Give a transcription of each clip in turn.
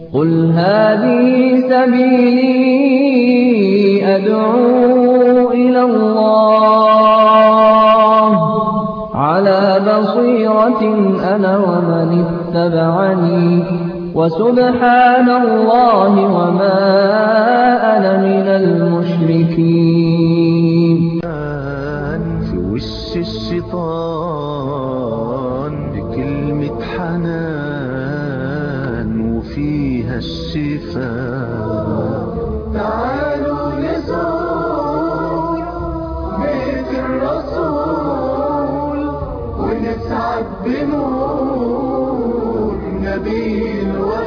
قل هذه سبيلي أدعو إلى الله على بصيرة أنا ومن اتبعني وسبحان الله وما أنا من المشركين في وش الشيطان بكلمة حنان وفيها الشفاء تعالوا نزور بيت الرسول ونسعد بنور نبي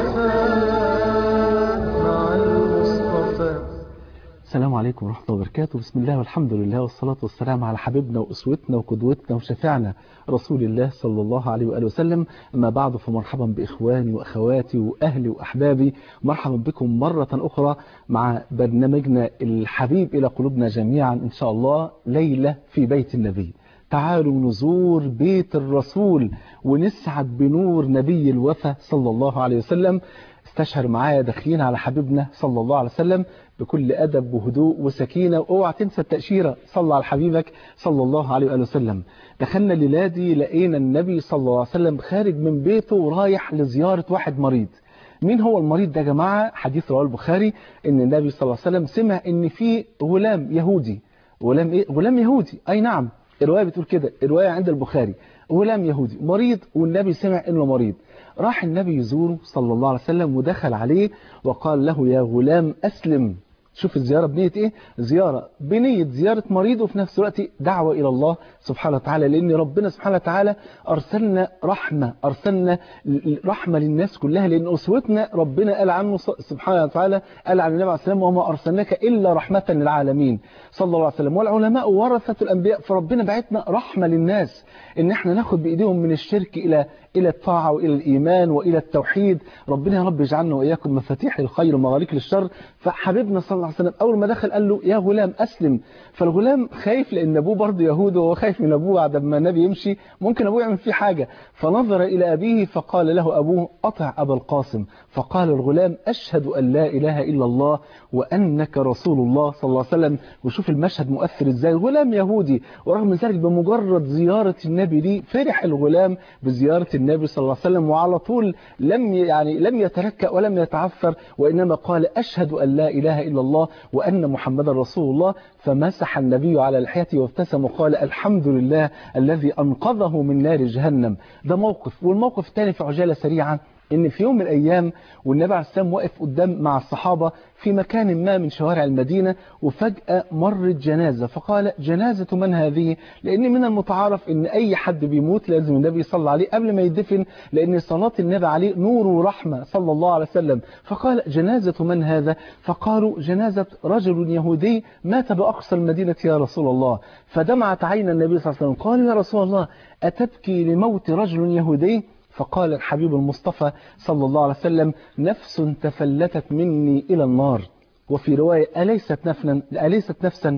الوفاء مع المصطفى السلام عليكم ورحمة الله وبركاته بسم الله والحمد لله والصلاة والسلام على حبيبنا وأسوتنا وقدوتنا وشفيعنا رسول الله صلى الله عليه وآله وسلم أما بعد فمرحبا بإخواني وأخواتي وأهلي وأحبابي مرحبا بكم مرة أخرى مع برنامجنا الحبيب إلى قلوبنا جميعا إن شاء الله ليلة في بيت النبي تعالوا نزور بيت الرسول ونسعد بنور نبي الوفا صلى الله عليه وسلم استشعر معايا داخلين على حبيبنا صلى الله عليه وسلم بكل أدب وهدوء وسكينة واوعى تنسى التأشيرة صلى على حبيبك صلى الله عليه وآله وسلم دخلنا الليلة دي لقينا النبي صلى الله عليه وسلم خارج من بيته ورايح لزيارة واحد مريض مين هو المريض ده يا جماعة حديث رواه البخاري ان النبي صلى الله عليه وسلم سمع ان في غلام يهودي غلام ايه غلام يهودي اي نعم الرواية بتقول كده الرواية عند البخاري غلام يهودي مريض والنبي سمع انه مريض راح النبي يزوره صلى الله عليه وسلم ودخل عليه وقال له يا غلام أسلم شوف الزيارة بنية ايه زيارة بنية زيارة مريض وفي نفس الوقت دعوة إلى الله سبحانه وتعالى لأن ربنا سبحانه وتعالى أرسلنا رحمة أرسلنا رحمة للناس كلها لأن أسوتنا ربنا قال عنه سبحانه وتعالى قال عن النبي عليه السلام وما أرسلناك إلا رحمة للعالمين صلى الله عليه وسلم والعلماء ورثة الأنبياء فربنا بعتنا رحمة للناس إن احنا ناخد بإيديهم من الشرك إلى إلى الطاعة وإلى الإيمان وإلى التوحيد ربنا يا رب يجعلنا وإياكم مفاتيح الخير ومغاليق للشر فحبيبنا صلى الله عليه وسلم أول ما دخل قال له يا غلام أسلم فالغلام خايف لأن أبوه برضه يهود وهو خايف من أبوه بعد ما النبي يمشي ممكن أبوه يعمل فيه حاجة فنظر إلى أبيه فقال له أبوه أطع أبا القاسم فقال الغلام أشهد أن لا إله إلا الله وأنك رسول الله صلى الله عليه وسلم وشوف المشهد مؤثر إزاي غلام يهودي ورغم من ذلك بمجرد زيارة النبي ليه فرح الغلام بزيارة النبي صلى الله عليه وسلم وعلى طول لم يعني لم يتركأ ولم يتعثر وإنما قال أشهد أن لا إله إلا الله وأن محمدا رسول الله فمسح النبي على لحيته وابتسم وقال الحمد لله الذي أنقذه من نار جهنم ده موقف والموقف الثاني في عجالة سريعة ان في يوم من الايام والنبي عليه السلام واقف قدام مع الصحابة في مكان ما من شوارع المدينة وفجأة مرت جنازة فقال جنازة من هذه لان من المتعارف ان اي حد بيموت لازم النبي يصلى عليه قبل ما يدفن لان صلاة النبي عليه نور ورحمة صلى الله عليه وسلم فقال جنازة من هذا فقالوا جنازة رجل يهودي مات بأقصى المدينة يا رسول الله فدمعت عين النبي صلى الله عليه وسلم قال يا رسول الله أتبكي لموت رجل يهودي فقال الحبيب المصطفى صلى الله عليه وسلم نفس تفلتت مني إلى النار وفي رواية أليست, نفنا أليست نفسا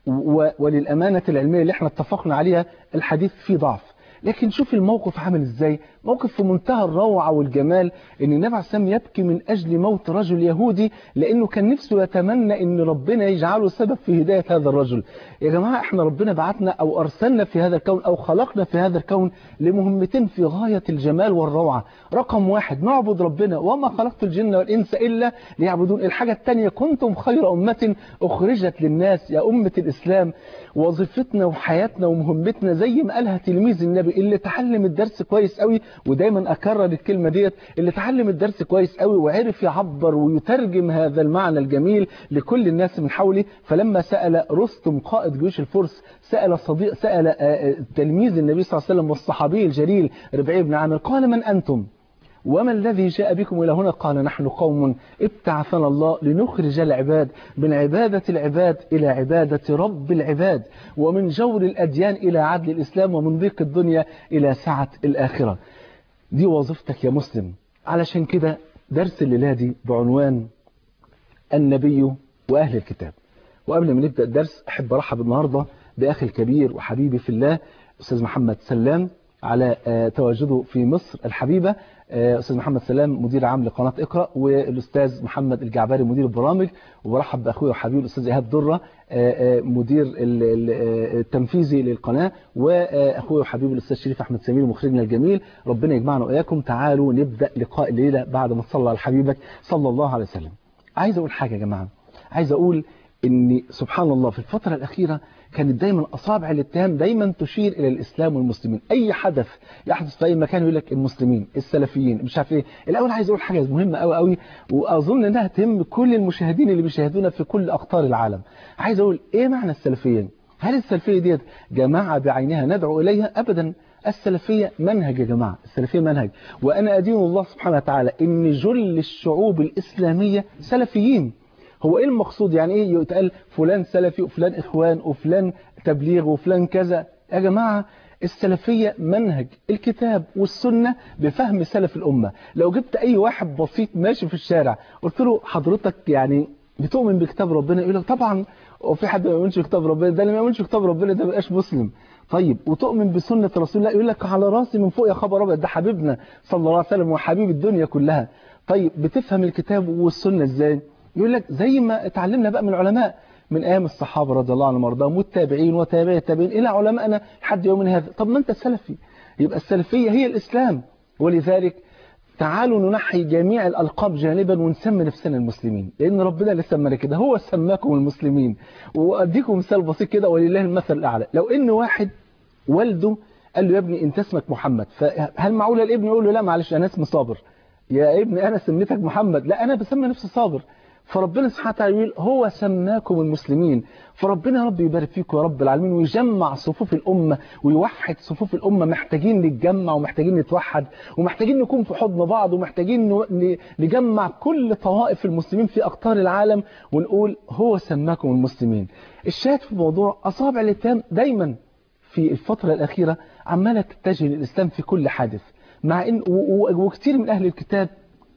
وللأمانة العلمية اللي احنا اتفقنا عليها الحديث فيه ضعف لكن شوف الموقف عامل ازاي موقف في منتهى الروعة والجمال ان النبي عليه السلام يبكي من اجل موت رجل يهودي لانه كان نفسه يتمنى ان ربنا يجعله سبب في هداية هذا الرجل يا جماعة احنا ربنا بعتنا او ارسلنا في هذا الكون او خلقنا في هذا الكون لمهمتين في غاية الجمال والروعة رقم واحد نعبد ربنا وما خلقت الجن والانس الا ليعبدون الحاجة الثانية كنتم خير امة اخرجت للناس يا امة الاسلام وظيفتنا وحياتنا ومهمتنا زي ما قالها تلميذ النبي اللي تعلم الدرس كويس قوي ودايما اكرر الكلمة ديت اللي تعلم الدرس كويس قوي وعرف يعبر ويترجم هذا المعنى الجميل لكل الناس من حوله فلما سأل رستم قائد جيوش الفرس سأل صديق سأل تلميذ النبي صلى الله عليه وسلم والصحابي الجليل ربعي بن عامر قال من أنتم وما الذي جاء بكم إلى هنا قال نحن قوم ابتعثنا الله لنخرج العباد من عبادة العباد إلى عبادة رب العباد ومن جور الأديان إلى عدل الإسلام ومن ضيق الدنيا إلى سعة الآخرة دي وظيفتك يا مسلم علشان كده درس الليلة دي بعنوان النبي وأهل الكتاب وقبل ما نبدأ الدرس أحب أرحب النهاردة بأخي الكبير وحبيبي في الله أستاذ محمد سلام على آه، تواجده في مصر الحبيبة آه، أستاذ محمد سلام مدير عام لقناة اقرأ والأستاذ محمد الجعباري مدير البرامج وبرحب بأخوي وحبيبي الأستاذ إيهاب درة آه، آه، مدير ال- ال- آه، التنفيذي للقناة وأخوي وحبيبي الأستاذ شريف أحمد سمير مخرجنا الجميل ربنا يجمعنا وإياكم تعالوا نبدأ لقاء الليلة بعد ما تصلى على حبيبك صلى الله عليه وسلم عايز أقول حاجة يا جماعة عايز أقول ان سبحان الله في الفترة الأخيرة كانت دايما أصابع الاتهام دايما تشير إلى الإسلام والمسلمين أي حدث يحدث في أي مكان يقول لك المسلمين السلفيين مش عارف إيه الأول عايز أقول حاجة مهمة أوي أوي وأظن إنها تهم كل المشاهدين اللي بيشاهدونا في كل أقطار العالم عايز أقول إيه معنى السلفية هل السلفية ديت جماعة بعينها ندعو إليها أبدا السلفية منهج يا جماعة السلفية منهج وأنا أدين الله سبحانه وتعالى إن جل الشعوب الإسلامية سلفيين هو ايه المقصود يعني ايه يتقال فلان سلفي وفلان اخوان وفلان تبليغ وفلان كذا يا جماعة السلفية منهج الكتاب والسنة بفهم سلف الأمة لو جبت أي واحد بسيط ماشي في الشارع قلت له حضرتك يعني بتؤمن بكتاب ربنا يقول لك طبعا وفي حد ما يؤمنش بكتاب ربنا ده اللي ما يؤمنش بكتاب ربنا ده ما يبقاش مسلم طيب وتؤمن بسنة رسول الله يقول لك على راسي من فوق يا خبر ابيض ده حبيبنا صلى الله عليه وسلم وحبيب الدنيا كلها طيب بتفهم الكتاب والسنة ازاي يقول لك زي ما اتعلمنا بقى من العلماء من ايام الصحابه رضي الله عنهم وارضاهم والتابعين وتابعي التابعين الى علمائنا لحد يومنا هذا طب ما انت سلفي يبقى السلفيه هي الاسلام ولذلك تعالوا ننحي جميع الالقاب جانبا ونسمي نفسنا المسلمين لان ربنا اللي سمانا كده هو سماكم المسلمين واديكم مثال بسيط كده ولله المثل الاعلى لو ان واحد والده قال له يا ابني انت اسمك محمد فهل معقول الابن يقول له لا معلش انا اسمي صابر يا ابني انا سميتك محمد لا انا بسمي نفسي صابر فربنا سبحانه وتعالى يقول هو سماكم المسلمين فربنا يا رب يبارك فيكم يا رب العالمين ويجمع صفوف الأمة ويوحد صفوف الأمة محتاجين نتجمع ومحتاجين نتوحد ومحتاجين نكون في حضن بعض ومحتاجين ن- نجمع كل طوائف المسلمين في أقطار العالم ونقول هو سماكم المسلمين الشاهد في الموضوع أصابع الاتهام دايما في الفترة الأخيرة عمالة تتجه للإسلام في كل حادث مع إن و- و- وكثير من أهل الكتاب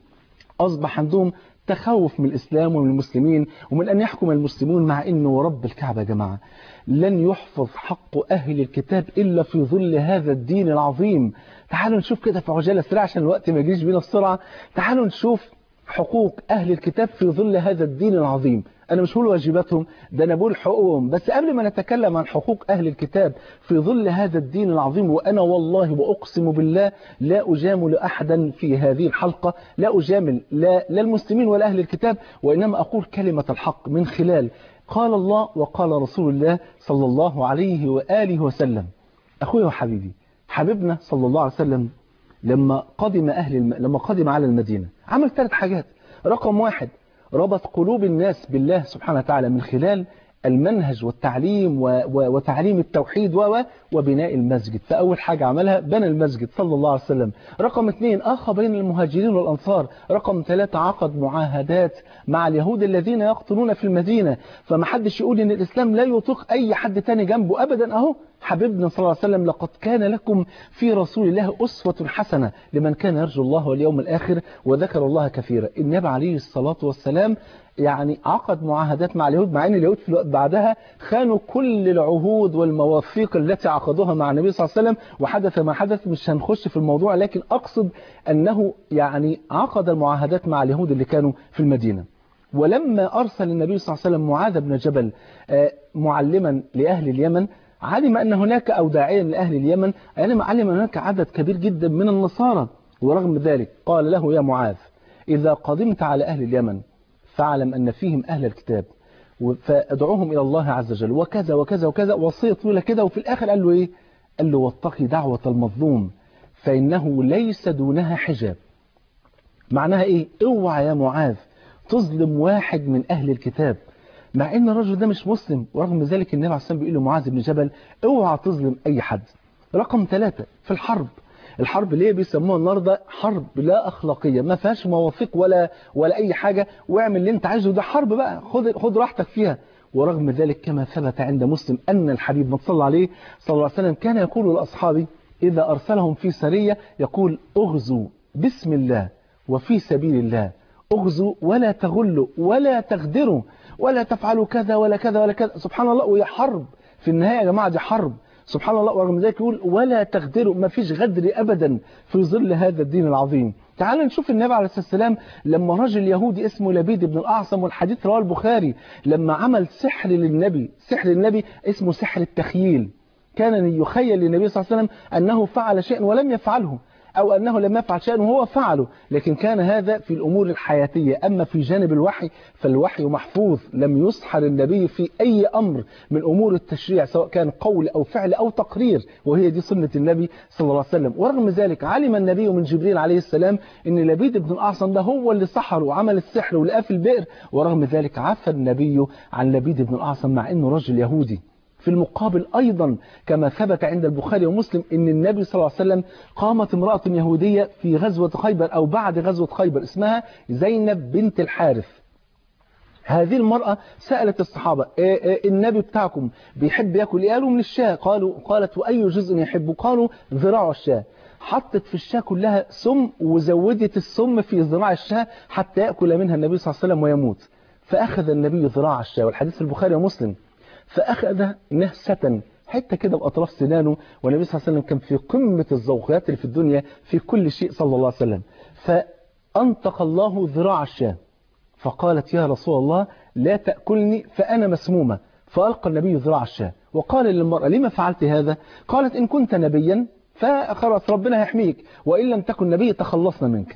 أصبح عندهم تخوف من الإسلام ومن المسلمين ومن أن يحكم المسلمون مع أنه رب الكعبة يا جماعة لن يحفظ حق أهل الكتاب إلا في ظل هذا الدين العظيم تعالوا نشوف كده في عجالة سريعة عشان الوقت ما يجيش بينا بسرعة تعالوا نشوف حقوق أهل الكتاب في ظل هذا الدين العظيم أنا مش بقول واجباتهم ده أنا بقول حقوقهم بس قبل ما نتكلم عن حقوق أهل الكتاب في ظل هذا الدين العظيم وأنا والله وأقسم بالله لا أجامل أحدا في هذه الحلقة لا أجامل لا, لا المسلمين ولا أهل الكتاب وإنما أقول كلمة الحق من خلال قال الله وقال رسول الله صلى الله عليه وآله وسلم أخوي وحبيبي حبيبنا صلى الله عليه وسلم لما قدم أهل الم... لما قدم على المدينة عمل ثلاث حاجات رقم واحد ربط قلوب الناس بالله سبحانه وتعالى من خلال المنهج والتعليم و... و... وتعليم التوحيد و... و- وبناء المسجد فأول حاجة عملها بنى المسجد صلى الله عليه وسلم رقم اثنين أخى بين المهاجرين والأنصار رقم ثلاثة عقد معاهدات مع اليهود الذين يقتلون في المدينة فما حدش يقول إن الإسلام لا يطيق أي حد تاني جنبه أبدا أهو حبيبنا صلى الله عليه وسلم لقد كان لكم في رسول الله أسوة حسنة لمن كان يرجو الله واليوم الآخر وذكر الله كثيرا النبي عليه الصلاة والسلام يعني عقد معاهدات مع اليهود مع ان اليهود في الوقت بعدها خانوا كل العهود والمواثيق التي عقدوها مع النبي صلى الله عليه وسلم وحدث ما حدث مش هنخش في الموضوع لكن اقصد انه يعني عقد المعاهدات مع اليهود اللي كانوا في المدينة ولما أرسل النبي صلى الله عليه وسلم معاذ بن جبل آه، معلما لأهل اليمن علم أن هناك أو داعيا لأهل اليمن علم علم أن هناك عدد كبير جدا من النصارى ورغم ذلك قال له يا معاذ إذا قدمت على أهل اليمن فاعلم أن فيهم أهل الكتاب فادعوهم إلى الله عز وجل وكذا وكذا وكذا وصية طويلة كده وفي الآخر قال له إيه قال له واتقي دعوة المظلوم فإنه ليس دونها حجاب معناها إيه اوعى يا معاذ تظلم واحد من أهل الكتاب مع ان الرجل ده مش مسلم ورغم ذلك النبي عليه الصلاه والسلام بيقول لمعاذ بن جبل اوعى تظلم اي حد رقم ثلاثة في الحرب الحرب اللي هي بيسموها النهارده حرب لا اخلاقيه ما فيهاش مواثيق ولا ولا اي حاجه واعمل اللي انت عايزه ده حرب بقى خد خد راحتك فيها ورغم ذلك كما ثبت عند مسلم ان الحبيب ما صلى عليه صلى الله عليه وسلم كان يقول لاصحابه اذا ارسلهم في سريه يقول اغزوا بسم الله وفي سبيل الله اغزوا ولا تغلوا ولا تغدروا ولا تفعلوا كذا ولا كذا ولا كذا سبحان الله وهي حرب في النهاية يا جماعة دي حرب سبحان الله ورغم ذلك يقول ولا تغدروا ما فيش غدر أبدا في ظل هذا الدين العظيم تعال نشوف النبي عليه الصلاة والسلام لما رجل يهودي اسمه لبيد بن الأعصم والحديث رواه البخاري لما عمل سحر للنبي سحر للنبي اسمه سحر التخييل كان يخيل للنبي صلى الله عليه وسلم أنه فعل شيئا ولم يفعله أو أنه لم يفعل شيئا وهو فعله لكن كان هذا في الأمور الحياتية أما في جانب الوحي فالوحي محفوظ لم يسحر النبي في أي أمر من أمور التشريع سواء كان قول أو فعل أو تقرير وهي دي سنة النبي صلى الله عليه وسلم ورغم ذلك علم النبي من جبريل عليه السلام أن لبيد بن الأعصم ده هو اللي سحر وعمل السحر ولقاه في البئر ورغم ذلك عفى النبي عن لبيد بن الأعصم مع أنه رجل يهودي في المقابل أيضا كما ثبت عند البخاري ومسلم أن النبي صلى الله عليه وسلم قامت امرأة يهودية في غزوة خيبر أو بعد غزوة خيبر اسمها زينب بنت الحارث هذه المرأة سألت الصحابة إيه إيه النبي بتاعكم بيحب يأكل إيه قالوا من الشاة قالوا قالت وأي جزء يحب قالوا ذراع الشاة حطت في الشاة كلها سم وزودت السم في ذراع الشاة حتى يأكل منها النبي صلى الله عليه وسلم ويموت فأخذ النبي ذراع الشاة والحديث في البخاري ومسلم فأخذ نهسة حتى كده بأطراف سنانه والنبي صلى الله عليه وسلم كان في قمة الذوقيات اللي في الدنيا في كل شيء صلى الله عليه وسلم فأنطق الله ذراع الشاة فقالت يا رسول الله لا تأكلني فأنا مسمومة فألقى النبي ذراع الشاة وقال للمرأة لما فعلت هذا قالت إن كنت نبيا فخلاص ربنا يحميك وإن لم تكن نبي تخلصنا منك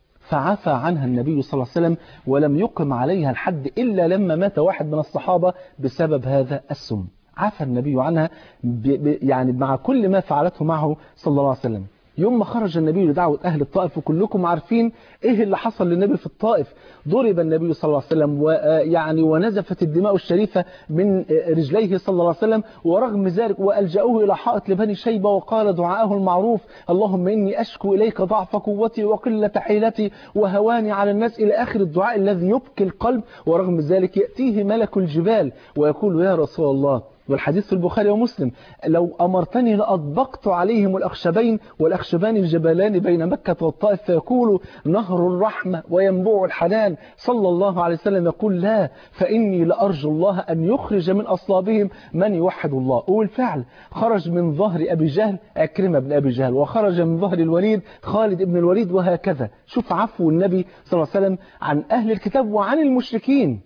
فعفى عنها النبي صلى الله عليه وسلم ولم يقم عليها الحد إلا لما مات واحد من الصحابة بسبب هذا السم عفى النبي عنها ب ب يعني مع كل ما فعلته معه صلى الله عليه وسلم يوم ما خرج النبي لدعوة أهل الطائف وكلكم عارفين إيه اللي حصل للنبي في الطائف ضرب النبي صلى الله عليه وسلم ويعني ونزفت الدماء الشريفة من رجليه صلى الله عليه وسلم ورغم ذلك وألجأوه إلى حائط لبني شيبة وقال دعاءه المعروف اللهم إني أشكو إليك ضعف قوتي وقلة حيلتي وهواني على الناس إلى آخر الدعاء الذي يبكي القلب ورغم ذلك يأتيه ملك الجبال ويقول يا رسول الله والحديث في البخاري ومسلم لو أمرتني لأطبقت عليهم الأخشبين والأخشبان الجبلان بين مكة والطائف فيقول نهر الرحمة وينبوع الحنان صلى الله عليه وسلم يقول لا فإني لأرجو الله أن يخرج من أصلابهم من يوحد الله وبالفعل خرج من ظهر أبي جهل أكرمة بن أبي جهل وخرج من ظهر الوليد خالد بن الوليد وهكذا شوف عفو النبي صلى الله عليه وسلم عن أهل الكتاب وعن المشركين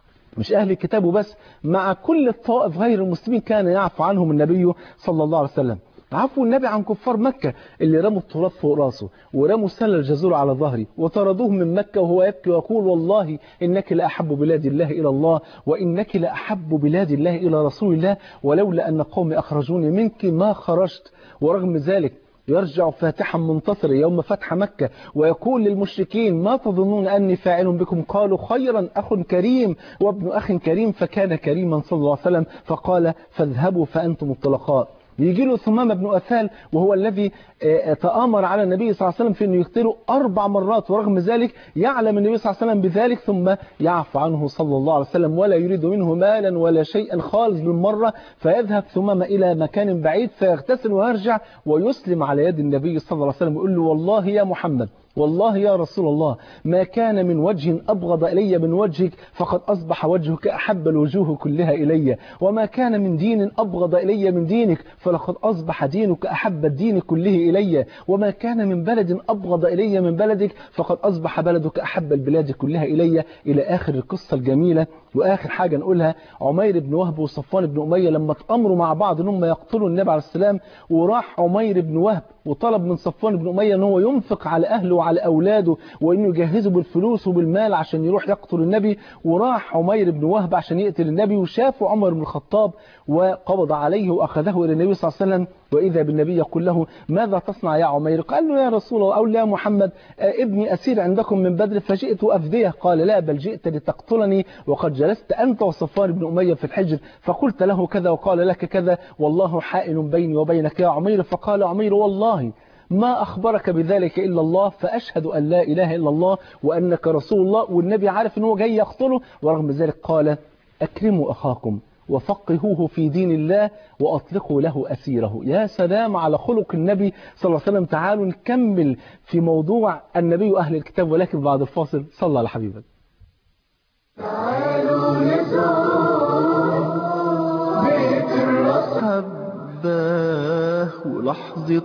مش أهل الكتاب وبس مع كل الطوائف غير المسلمين كان يعفو عنهم النبي صلى الله عليه وسلم عفو النبي عن كفار مكة اللي رموا التراب فوق راسه ورموا سل الجزور على ظهري وطردوه من مكة وهو يبكي ويقول والله إنك لأحب بلاد الله إلى الله وإنك لأحب بلاد الله إلى رسول الله ولولا أن قومي أخرجوني منك ما خرجت ورغم ذلك يرجع فاتحا منتصرا يوم فتح مكة ويقول للمشركين ما تظنون أني فاعل بكم قالوا خيرا أخ كريم وابن أخ كريم فكان كريما صلى الله عليه وسلم فقال فاذهبوا فأنتم الطلقاء يجي له ثمامة بن أثال وهو الذي تآمر على النبي صلى الله عليه وسلم في أنه يقتله أربع مرات ورغم ذلك يعلم النبي صلى الله عليه وسلم بذلك ثم يعفو عنه صلى الله عليه وسلم ولا يريد منه مالا ولا شيئا خالص بالمرة فيذهب ثمامة إلى مكان بعيد فيغتسل ويرجع ويسلم على يد النبي صلى الله عليه وسلم ويقول له والله يا محمد والله يا رسول الله ما كان من وجه أبغض إلي من وجهك فقد أصبح وجهك أحب الوجوه كلها إلي وما كان من دين أبغض إلي من دينك فلقد أصبح دينك أحب الدين كله إلي وما كان من بلد أبغض إلي من بلدك فقد أصبح بلدك أحب البلاد كلها إلي إلى آخر القصة الجميلة وآخر حاجة نقولها عمير بن وهب وصفوان بن أمية لما تأمروا مع بعض أنهم يقتلوا النبي عليه السلام وراح عمير بن وهب وطلب من صفوان بن أمية أنه ينفق على أهله وعلى أولاده وأنه يجهزه بالفلوس وبالمال عشان يروح يقتل النبي وراح عمير بن وهب عشان يقتل النبي وشافه عمر بن الخطاب وقبض عليه وأخذه إلى النبي صلى الله عليه وسلم وإذا بالنبي يقول له ماذا تصنع يا عمير قال له يا رسول الله أو لا محمد ابني أسير عندكم من بدر فجئت أفديه قال لا بل جئت لتقتلني وقد جلست أنت وصفوان بن أمية في الحجر فقلت له كذا وقال لك كذا والله حائل بيني وبينك يا عمير فقال عمير والله ما أخبرك بذلك إلا الله فأشهد أن لا إله إلا الله وأنك رسول الله والنبي عارف أنه جاي يقتله ورغم ذلك قال أكرموا أخاكم وفقهوه في دين الله وأطلقوا له أسيره يا سلام على خلق النبي صلى الله عليه وسلم تعالوا نكمل في موضوع النبي وأهل الكتاب ولكن بعد الفاصل صلى على حبيبك تعالوا نزور بيت الرسول حبة ولحظة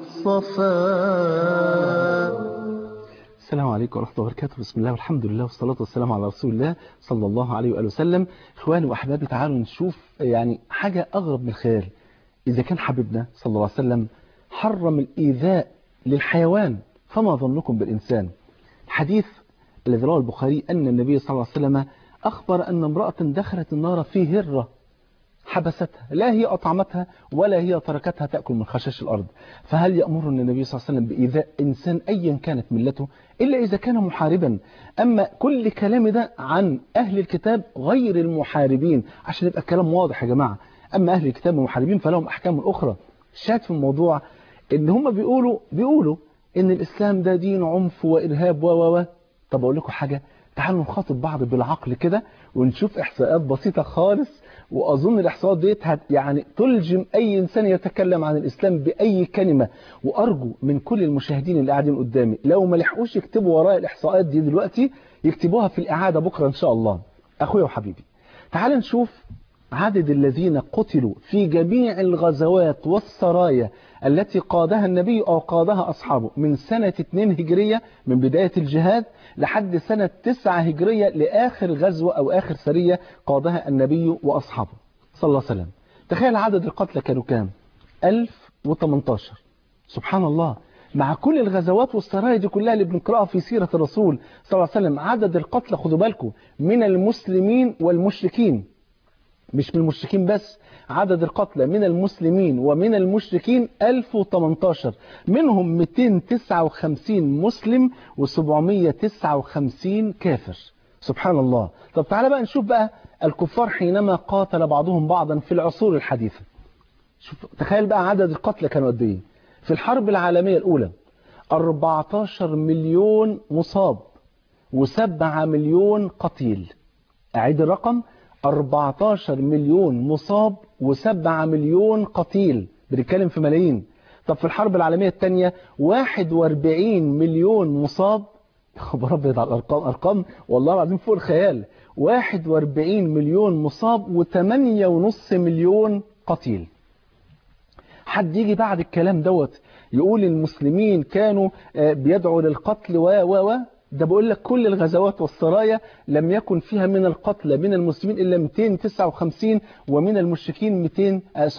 صفاء السلام عليكم ورحمة الله وبركاته بسم الله والحمد لله والصلاة والسلام على رسول الله صلى الله عليه وآله وسلم إخواني وأحبابي تعالوا نشوف يعني حاجة أغرب من الخيال إذا كان حبيبنا صلى الله عليه وسلم حرم الإيذاء للحيوان فما ظنكم بالإنسان حديث الذي رواه البخاري أن النبي صلى الله عليه وسلم أخبر أن امرأة دخلت النار في هرة حبستها لا هي أطعمتها ولا هي تركتها تأكل من خشاش الأرض فهل يأمرنا النبي صلى الله عليه وسلم بإيذاء إنسان أيا كانت ملته إلا إذا كان محاربا أما كل كلام ده عن أهل الكتاب غير المحاربين عشان يبقى الكلام واضح يا جماعة أما أهل الكتاب المحاربين فلهم أحكام أخرى شات في الموضوع إن هم بيقولوا بيقولوا إن الإسلام ده دين عنف وإرهاب و و و طب أقول لكم حاجة تعالوا نخاطب بعض بالعقل كده ونشوف إحصاءات بسيطة خالص وأظن الإحصاءات ديت هت يعني تلجم أي إنسان يتكلم عن الإسلام بأي كلمة وأرجو من كل المشاهدين اللي قاعدين قدامي لو ما لحقوش يكتبوا ورايا الإحصاءات دي دلوقتي يكتبوها في الإعادة بكرة إن شاء الله أخويا وحبيبي تعال نشوف عدد الذين قتلوا في جميع الغزوات والسرايا التي قادها النبي أو قادها أصحابه من سنة 2 هجرية من بداية الجهاد لحد سنة 9 هجرية لآخر غزوة أو آخر سرية قادها النبي وأصحابه صلى الله عليه وسلم تخيل عدد القتلى كانوا كام 1018 سبحان الله مع كل الغزوات والسرايا دي كلها اللي بنقراها في سيرة الرسول صلى الله عليه وسلم عدد القتلى خدوا بالكم من المسلمين والمشركين مش من المشركين بس عدد القتلى من المسلمين ومن المشركين 1018 منهم 259 مسلم و759 كافر سبحان الله طب تعالى بقى نشوف بقى الكفار حينما قاتل بعضهم بعضا في العصور الحديثة شوف تخيل بقى عدد القتلى كانوا قد ايه في الحرب العالمية الأولى 14 مليون مصاب و7 مليون قتيل أعيد الرقم 14 مليون مصاب و7 مليون قتيل بنتكلم في ملايين طب في الحرب العالمية الثانية 41 مليون مصاب خبر ابيض على الارقام ارقام والله العظيم فوق الخيال 41 مليون مصاب و8.5 مليون قتيل حد يجي بعد الكلام دوت يقول المسلمين كانوا بيدعوا للقتل و و و ده بقول لك كل الغزوات والسرايا لم يكن فيها من القتلى من المسلمين إلا 259 ومن المشركين 200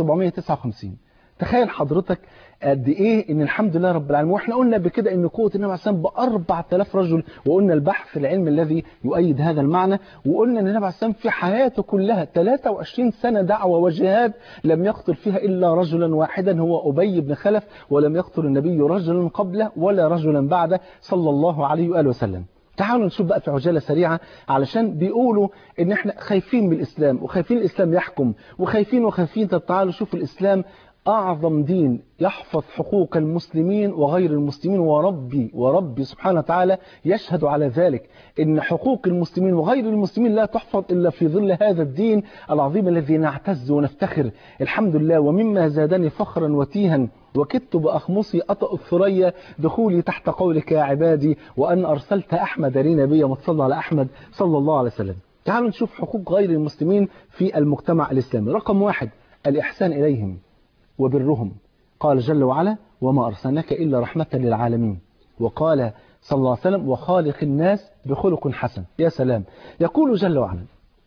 759 تخيل حضرتك قد ايه ان الحمد لله رب العالمين واحنا قلنا بكده ان قوه النبي عليه السلام ب 4000 رجل وقلنا البحث العلمي الذي يؤيد هذا المعنى وقلنا ان النبي عليه السلام في حياته كلها 23 سنه دعوه وجهاد لم يقتل فيها الا رجلا واحدا هو ابي بن خلف ولم يقتل النبي رجلا قبله ولا رجلا بعده صلى الله عليه واله وسلم تعالوا نشوف بقى في عجالة سريعة علشان بيقولوا ان احنا خايفين من الاسلام وخايفين الاسلام يحكم وخايفين وخايفين طب تعالوا شوف الاسلام أعظم دين يحفظ حقوق المسلمين وغير المسلمين وربي وربي سبحانه وتعالى يشهد على ذلك إن حقوق المسلمين وغير المسلمين لا تحفظ إلا في ظل هذا الدين العظيم الذي نعتز ونفتخر الحمد لله ومما زادني فخرا وتيها وكدت بأخمصي أطأ الثريا دخولي تحت قولك يا عبادي وأن أرسلت أحمد لي نبيا وتصلى على أحمد صلى الله عليه وسلم تعالوا نشوف حقوق غير المسلمين في المجتمع الإسلامي رقم واحد الإحسان إليهم وبرهم قال جل وعلا وما أرسلناك إلا رحمة للعالمين وقال صلى الله عليه وسلم وخالق الناس بخلق حسن يا سلام يقول جل وعلا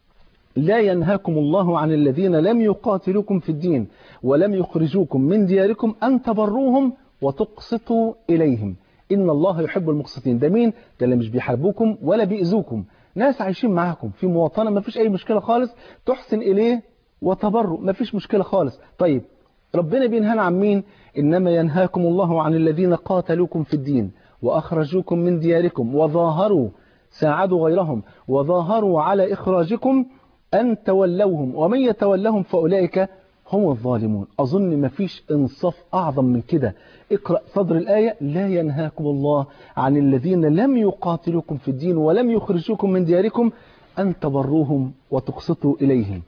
لا ينهاكم الله عن الذين لم يقاتلوكم في الدين ولم يخرجوكم من دياركم أن تبروهم وتقسطوا إليهم إن الله يحب المقسطين ده مين؟ ده اللي مش بيحاربوكم ولا بيأذوكم ناس عايشين معاكم في مواطنة ما فيش أي مشكلة خالص تحسن إليه وتبروا ما فيش مشكلة خالص طيب ربنا بينهانا عن مين إنما ينهاكم الله عن الذين قاتلوكم في الدين وأخرجوكم من دياركم وظاهروا ساعدوا غيرهم وظاهروا على إخراجكم أن تولوهم ومن يتولهم فأولئك هم الظالمون أظن ما فيش إنصاف أعظم من كده اقرأ صدر الآية لا ينهاكم الله عن الذين لم يقاتلوكم في الدين ولم يخرجوكم من دياركم أن تبروهم وتقسطوا إليهم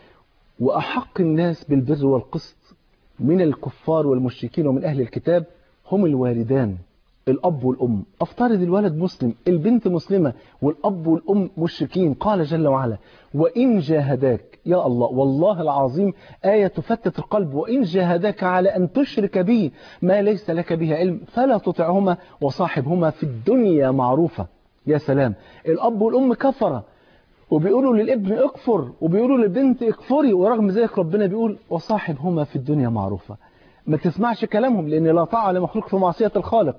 وأحق الناس بالبر والقسط من الكفار والمشركين ومن أهل الكتاب هم الوالدان الأب والأم أفترض الولد مسلم البنت مسلمة والأب والأم مشركين قال جل وعلا وإن جاهداك يا الله والله العظيم آية تفتت القلب وإن جاهداك على أن تشرك بي ما ليس لك به علم فلا تطعهما وصاحبهما في الدنيا معروفة يا سلام الأب والأم كفرة وبيقولوا للابن اكفر وبيقولوا للبنت اكفري ورغم ذلك ربنا بيقول وصاحبهما في الدنيا معروفة ما تسمعش كلامهم لأن لا طاعة لمخلوق في معصية الخالق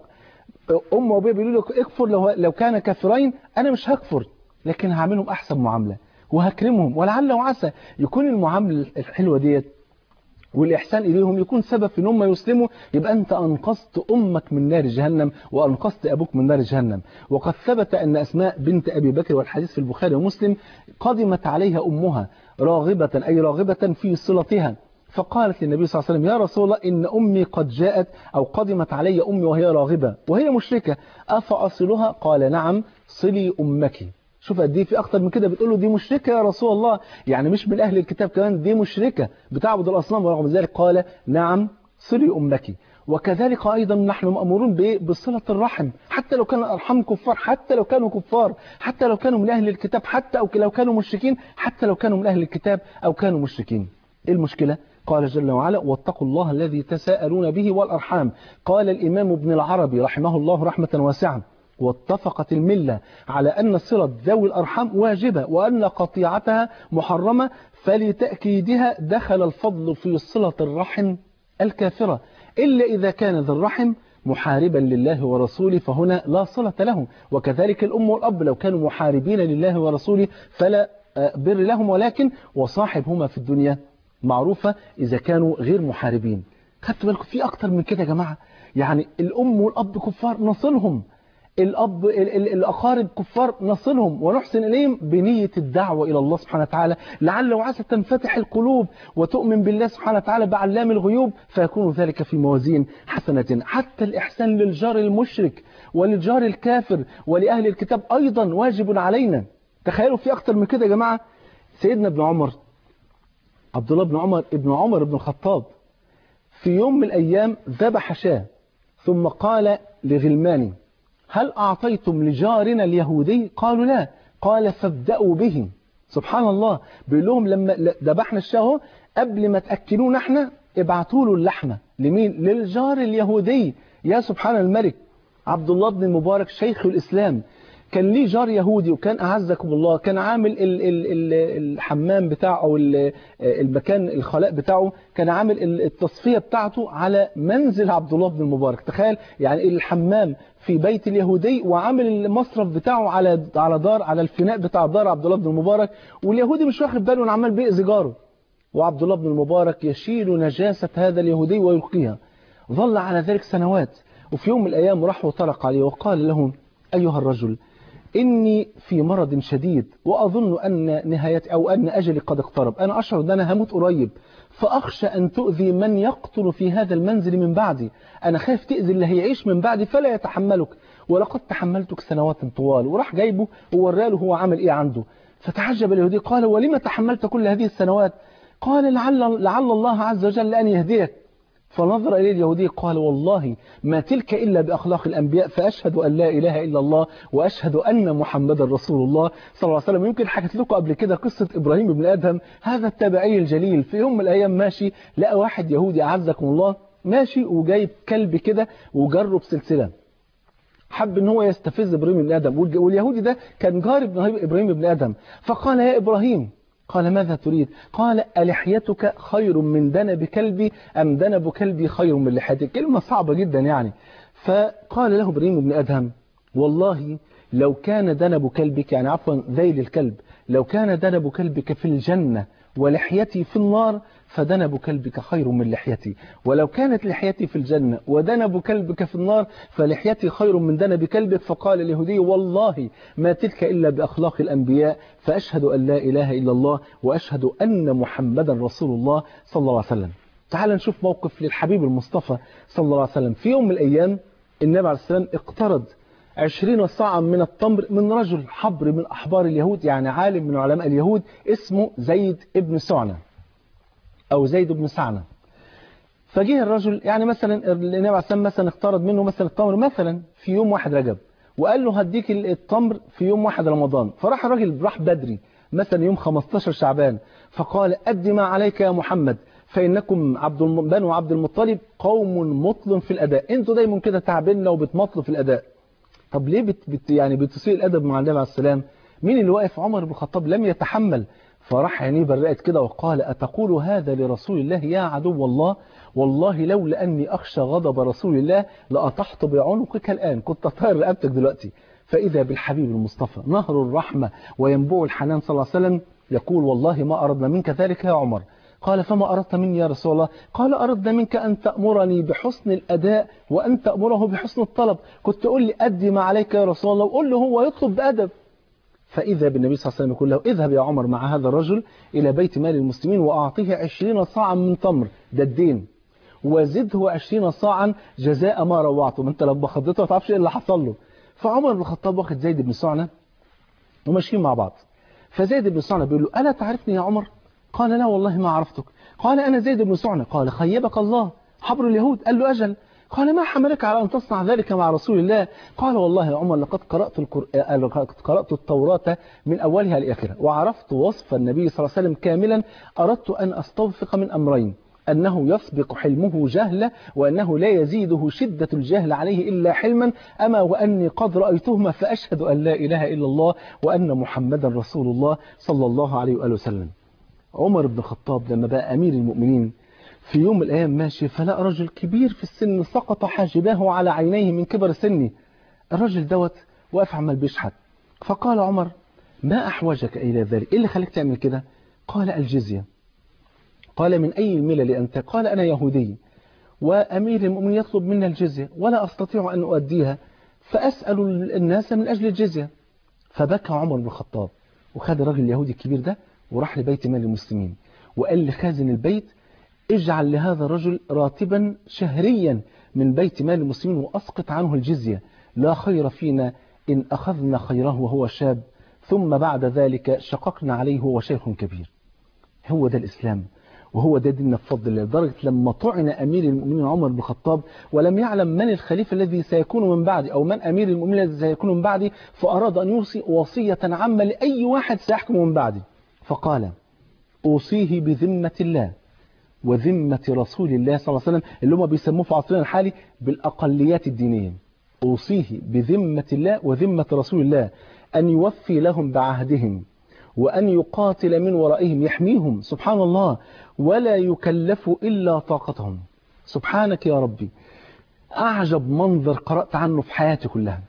أم وأبويا بيقولوا لك اكفر لو, لو كان كافرين أنا مش هكفر لكن هعملهم أحسن معاملة وهكرمهم ولعل وعسى يكون المعاملة الحلوة ديت والإحسان إليهم يكون سبب في أنهم يسلموا يبقى أنت أنقذت أمك من نار جهنم وأنقذت أبوك من نار جهنم وقد ثبت أن أسماء بنت أبي بكر والحديث في البخاري ومسلم قدمت عليها أمها راغبة أي راغبة في صلتها فقالت للنبي صلى الله عليه وسلم يا رسول الله إن أمي قد جاءت أو قدمت علي أمي وهي راغبة وهي مشركة أفأصلها قال نعم صلي أمك شوف قد ايه في اكتر من كده بتقول له دي مشركه يا رسول الله يعني مش من اهل الكتاب كمان دي مشركه بتعبد الاصنام ورغم ذلك قال نعم صلي امك وكذلك ايضا نحن مامورون بصله الرحم حتى لو كان الارحام كفار حتى لو كانوا كفار حتى لو كانوا من اهل الكتاب حتى او لو كانوا مشركين حتى لو كانوا من اهل الكتاب او كانوا مشركين ايه المشكله قال جل وعلا واتقوا الله الذي تساءلون به والارحام قال الامام ابن العربي رحمه الله رحمه واسعه واتفقت الملة على أن صلة ذوي الأرحام واجبة وأن قطيعتها محرمة فلتأكيدها دخل الفضل في صلة الرحم الكافرة إلا إذا كان ذا الرحم محاربا لله ورسوله فهنا لا صلة له وكذلك الأم والأب لو كانوا محاربين لله ورسوله فلا بر لهم ولكن وصاحبهما في الدنيا معروفة إذا كانوا غير محاربين خدتوا بالكم في أكتر من كده يا جماعة يعني الأم والأب كفار نصلهم الأب الأقارب كفار نصلهم ونحسن إليهم بنية الدعوة إلى الله سبحانه وتعالى لعل وعسى تنفتح القلوب وتؤمن بالله سبحانه وتعالى بعلام الغيوب فيكون ذلك في موازين حسنة حتى الإحسان للجار المشرك وللجار الكافر ولأهل الكتاب أيضا واجب علينا تخيلوا في أكتر من كده يا جماعة سيدنا ابن عمر عبد الله بن عمر ابن عمر بن الخطاب في يوم من الأيام ذبح شاه ثم قال لغلمانه هل أعطيتم لجارنا اليهودي قالوا لا قال فابدأوا به سبحان الله بيقول لهم لما ذبحنا الشاه قبل ما تأكلونا احنا ابعتوا له اللحمة لمين للجار اليهودي يا سبحان الملك عبد الله بن المبارك شيخ الإسلام كان ليه جار يهودي وكان أعزكم الله كان عامل ال ال ال الحمام بتاعه أو المكان الخلاء بتاعه كان عامل التصفية بتاعته على منزل عبد الله بن المبارك تخيل يعني الحمام في بيت اليهودي وعامل المصرف بتاعه على على دار على الفناء بتاع دار عبد الله بن المبارك واليهودي مش واخد باله انه عمال بيأذي جاره وعبد الله بن المبارك يشيل نجاسة هذا اليهودي ويلقيها ظل على ذلك سنوات وفي يوم من الأيام راح وطرق عليه وقال له أيها الرجل إني في مرض شديد وأظن أن نهايتي أو أن أجلي قد اقترب أنا أشعر أن أنا هموت قريب فأخشى أن تؤذي من يقتل في هذا المنزل من بعدي أنا خايف تأذي اللي هيعيش من بعدي فلا يتحملك ولقد تحملتك سنوات طوال وراح جايبه ووراله هو عمل إيه عنده فتعجب اليهودي قال ولما تحملت كل هذه السنوات قال لعل, لعل الله عز وجل أن يهديك فنظر إليه اليهودي قال والله ما تلك إلا بأخلاق الأنبياء فأشهد أن لا إله إلا الله وأشهد أن محمد رسول الله صلى الله عليه وسلم يمكن حكيت لكم قبل كده قصة إبراهيم بن أدهم هذا التابعي الجليل في يوم من الأيام ماشي لقى واحد يهودي أعزكم الله ماشي وجايب كلب كده وجره بسلسلة حب ان هو يستفز ابراهيم بن ادم واليهودي ده كان جار ابراهيم بن ادم فقال يا ابراهيم قال ماذا تريد قال ألحيتك خير من دنب كلبي أم دنب كلبي خير من لحيتك كلمة صعبة جدا يعني فقال له ابراهيم بن أدهم والله لو كان دنب كلبك يعني عفوا ذيل الكلب لو كان دنب كلبك في الجنة ولحيتي في النار فدنب كلبك خير من لحيتي ولو كانت لحيتي في الجنة ودنب كلبك في النار فلحيتي خير من دنب كلبك فقال اليهودي والله ما تلك إلا بأخلاق الأنبياء فأشهد أن لا إله إلا الله وأشهد أن محمدا رسول الله صلى الله عليه وسلم تعال نشوف موقف للحبيب المصطفى صلى الله عليه وسلم في يوم من الأيام النبي عليه السلام اقترض عشرين صاعا من التمر من رجل حبر من أحبار اليهود يعني عالم من علماء اليهود اسمه زيد ابن سعنة أو زيد بن سعنة فجه الرجل يعني مثلا النبي عليه السلام مثلا اقترض منه مثلا التمر مثلا في يوم واحد رجب وقال له هديك التمر في يوم واحد رمضان فراح الراجل راح بدري مثلا يوم 15 شعبان فقال أد ما عليك يا محمد فإنكم عبد الم... بنو عبد المطلب قوم مطل في الأداء انتوا دايما كده تعبين لو بتمطلوا في الأداء طب ليه بت... بت... يعني بتسيء الأدب مع النبي عليه السلام مين اللي واقف عمر بن الخطاب لم يتحمل فراح عينيه برقت كده وقال أتقول هذا لرسول الله يا عدو الله والله لولا أني أخشى غضب رسول الله لأطحت بعنقك الآن كنت طاير رقبتك دلوقتي فإذا بالحبيب المصطفى نهر الرحمة وينبوع الحنان صلى الله عليه وسلم يقول والله ما أردنا منك ذلك يا عمر قال فما أردت مني يا رسول الله قال أردنا منك أن تأمرني بحسن الأداء وأن تأمره بحسن الطلب كنت تقول لي أدي ما عليك يا رسول الله وقول له هو يطلب بأدب فإذا بالنبي صلى الله عليه وسلم يقول له اذهب يا عمر مع هذا الرجل إلى بيت مال المسلمين وأعطيه عشرين صاعا من تمر ده الدين وزده عشرين صاعا جزاء ما روعته ما انت لما خضته ما تعرفش ايه اللي حصل له فعمر بن الخطاب واخد زيد بن سعنة وماشيين مع بعض فزيد بن سعنة بيقول له ألا تعرفني يا عمر قال لا والله ما عرفتك قال أنا زيد بن سعنة قال خيبك الله حبر اليهود قال له أجل قال ما حملك على أن تصنع ذلك مع رسول الله قال والله يا عمر لقد قرأت, القرآن لقد قرأت التوراة من أولها لآخرها وعرفت وصف النبي صلى الله عليه وسلم كاملا أردت أن أستوفق من أمرين أنه يسبق حلمه جهلا وأنه لا يزيده شدة الجهل عليه إلا حلما أما وأني قد رأيتهما فأشهد أن لا إله إلا الله وأن محمدا رسول الله صلى الله عليه وآله وسلم عمر بن الخطاب لما بقى أمير المؤمنين في يوم من الأيام ماشي فلقى رجل كبير في السن سقط حاجباه على عينيه من كبر سنه الرجل دوت واقف عمال بيشحت فقال عمر ما أحوجك إلى ذلك إيه اللي خليك تعمل كده قال الجزية قال من أي الملل أنت قال أنا يهودي وأمير المؤمنين يطلب منا الجزية ولا أستطيع أن أؤديها فأسأل الناس من أجل الجزية فبكى عمر بن الخطاب وخد الراجل اليهودي الكبير ده وراح لبيت مال المسلمين وقال لخازن البيت اجعل لهذا الرجل راتبا شهريا من بيت مال المسلمين وأسقط عنه الجزية لا خير فينا إن أخذنا خيره وهو شاب ثم بعد ذلك شققنا عليه وهو شيخ كبير هو ده الإسلام وهو ده دين بفضل الله لدرجة لما طعن أمير المؤمنين عمر بن الخطاب ولم يعلم من الخليفة الذي سيكون من بعدي أو من أمير المؤمنين الذي سيكون من بعدي فأراد أن يوصي وصية عامة لأي واحد سيحكم من بعدي فقال أوصيه بذمة الله وذمة رسول الله صلى الله عليه وسلم اللي هم بيسموه في عصرنا الحالي بالأقليات الدينية أوصيه بذمة الله وذمة رسول الله أن يوفي لهم بعهدهم وأن يقاتل من ورائهم يحميهم سبحان الله ولا يكلف إلا طاقتهم سبحانك يا ربي أعجب منظر قرأت عنه في حياتي كلها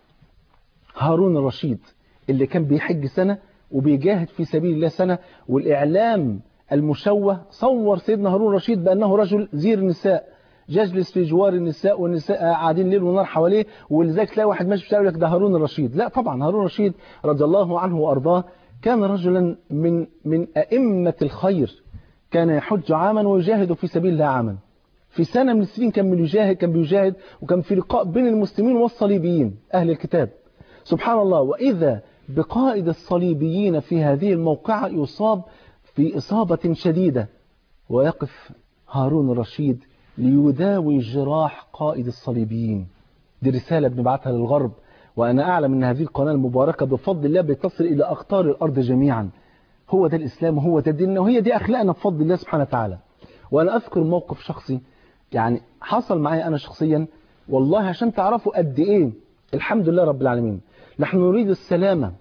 هارون الرشيد اللي كان بيحج سنة وبيجاهد في سبيل الله سنة والإعلام المشوه صور سيدنا هارون الرشيد بأنه رجل زير النساء يجلس في جوار النساء والنساء قاعدين ليل ونهار حواليه ولذلك تلاقي واحد ماشي في يقول لك ده هارون الرشيد لا طبعا هارون الرشيد رضي الله عنه وارضاه كان رجلا من من ائمه الخير كان يحج عاما ويجاهد في سبيل الله عاما في سنه من السنين كان بيجاهد كان بيجاهد وكان في لقاء بين المسلمين والصليبيين اهل الكتاب سبحان الله واذا بقائد الصليبيين في هذه الموقعه يصاب في اصابه شديده ويقف هارون الرشيد ليداوي جراح قائد الصليبيين دي رسالة بنبعتها للغرب وأنا أعلم أن هذه القناة المباركة بفضل الله بتصل إلى أقطار الأرض جميعا هو ده الإسلام وهو ده ديننا وهي دي أخلاقنا بفضل الله سبحانه وتعالى وأنا أذكر موقف شخصي يعني حصل معي أنا شخصيا والله عشان تعرفوا قد إيه الحمد لله رب العالمين نحن نريد السلامة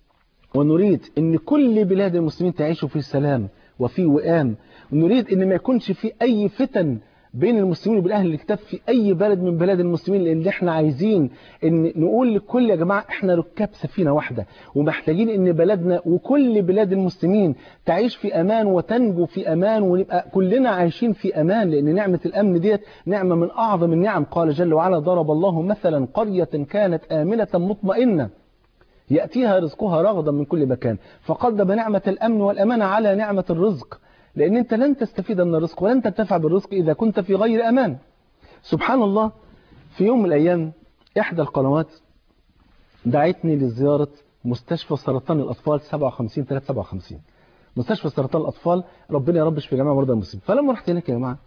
ونريد أن كل بلاد المسلمين تعيشوا في سلام وفي وئام ونريد أن ما يكونش في أي فتن بين المسلمين وبين اهل الكتاب في اي بلد من بلاد المسلمين لان احنا عايزين ان نقول لكل يا جماعه احنا ركاب سفينه واحده ومحتاجين ان بلدنا وكل بلاد المسلمين تعيش في امان وتنجو في امان ونبقى كلنا عايشين في امان لان نعمه الامن ديت نعمه من اعظم النعم قال جل وعلا ضرب الله مثلا قريه كانت امنه مطمئنه ياتيها رزقها رغدا من كل مكان فقدم نعمه الامن والامان على نعمه الرزق لأن أنت لن تستفيد من الرزق ولن تنتفع بالرزق إذا كنت في غير أمان سبحان الله في يوم من الأيام إحدى القنوات دعتني لزيارة مستشفى سرطان الأطفال 57 357 مستشفى سرطان الأطفال ربنا يا رب يشفي جميع مرضى المسلمين فلما رحت هناك يا جماعة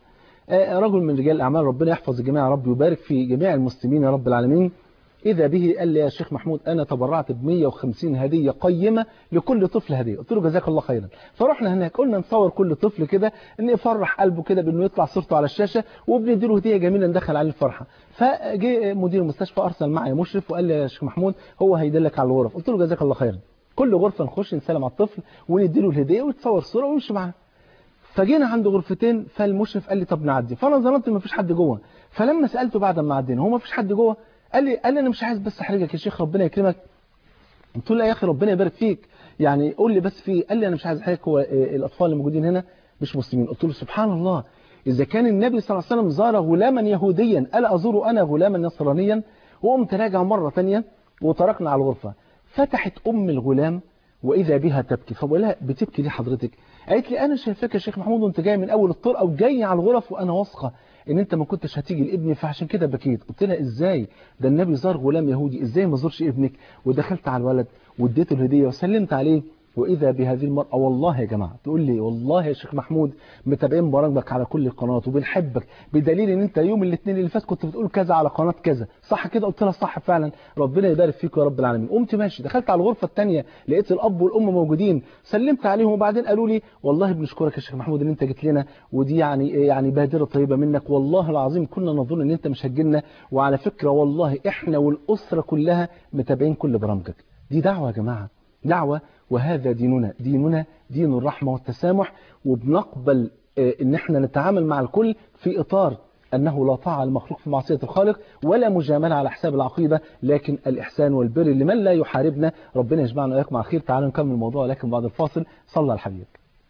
آه، رجل من رجال الأعمال ربنا يحفظ الجميع يا رب ويبارك في جميع المسلمين يا رب العالمين إذا به قال لي يا شيخ محمود أنا تبرعت ب 150 هدية قيمة لكل طفل هدية قلت له جزاك الله خيرا فرحنا هناك قلنا نصور كل طفل كده إن يفرح قلبه كده بإنه يطلع صورته على الشاشة وبندي له هدية جميلة ندخل عليه الفرحة فجه مدير المستشفى أرسل معي مشرف وقال لي يا شيخ محمود هو هيدلك على الغرف قلت له جزاك الله خيرا كل غرفة نخش نسلم على الطفل وندي له الهدية ويتصور صورة ويمشي معاه فجينا عند غرفتين فالمشرف قال لي طب نعدي فانا ظننت ما فيش حد جوه فلما سالته بعد ما عدينا هو ما فيش حد جوه قال لي قال لي انا مش عايز بس احرجك يا شيخ ربنا يكرمك قلت له لا يا اخي ربنا يبارك فيك يعني قول لي بس في قال لي انا مش عايز احرجك هو آه، الاطفال اللي موجودين هنا مش مسلمين قلت له سبحان الله اذا كان النبي صلى الله عليه وسلم زار غلاما يهوديا الا ازور انا غلاما نصرانيا وقمت راجع مره ثانيه وتركنا على الغرفه فتحت ام الغلام واذا بها تبكي فبقول لها بتبكي ليه حضرتك قالت لي انا شايفاك يا شيخ محمود وانت جاي من اول الطرقه وجاي على الغرف وانا واثقه ان انت ما كنتش هتيجي لابني فعشان كده بكيت قلت لها ازاي ده النبي زار غلام يهودي ازاي ما زورش ابنك ودخلت على الولد واديته الهديه وسلمت عليه واذا بهذه المراه والله يا جماعه تقول لي والله يا شيخ محمود متابعين برامجك على كل القنوات وبنحبك بدليل ان انت يوم الاثنين اللي فات كنت بتقول كذا على قناه كذا صح كده قلت لها صح فعلا ربنا يبارك فيك يا رب العالمين قمت ماشي دخلت على الغرفه الثانيه لقيت الاب والام موجودين سلمت عليهم وبعدين قالوا لي والله بنشكرك يا شيخ محمود ان انت جيت لنا ودي يعني يعني بادره طيبه منك والله العظيم كنا نظن ان انت مش هتجيلنا وعلى فكره والله احنا والاسره كلها متابعين كل برامجك دي دعوه يا جماعه دعوة وهذا ديننا ديننا دين الرحمة والتسامح وبنقبل آه، ان احنا نتعامل مع الكل في اطار انه لا طاعة المخلوق في معصية الخالق ولا مجاملة على حساب العقيدة لكن الاحسان والبر لمن لا يحاربنا ربنا يجمعنا واياكم على خير تعالوا نكمل الموضوع لكن بعد الفاصل صلى على الحبيب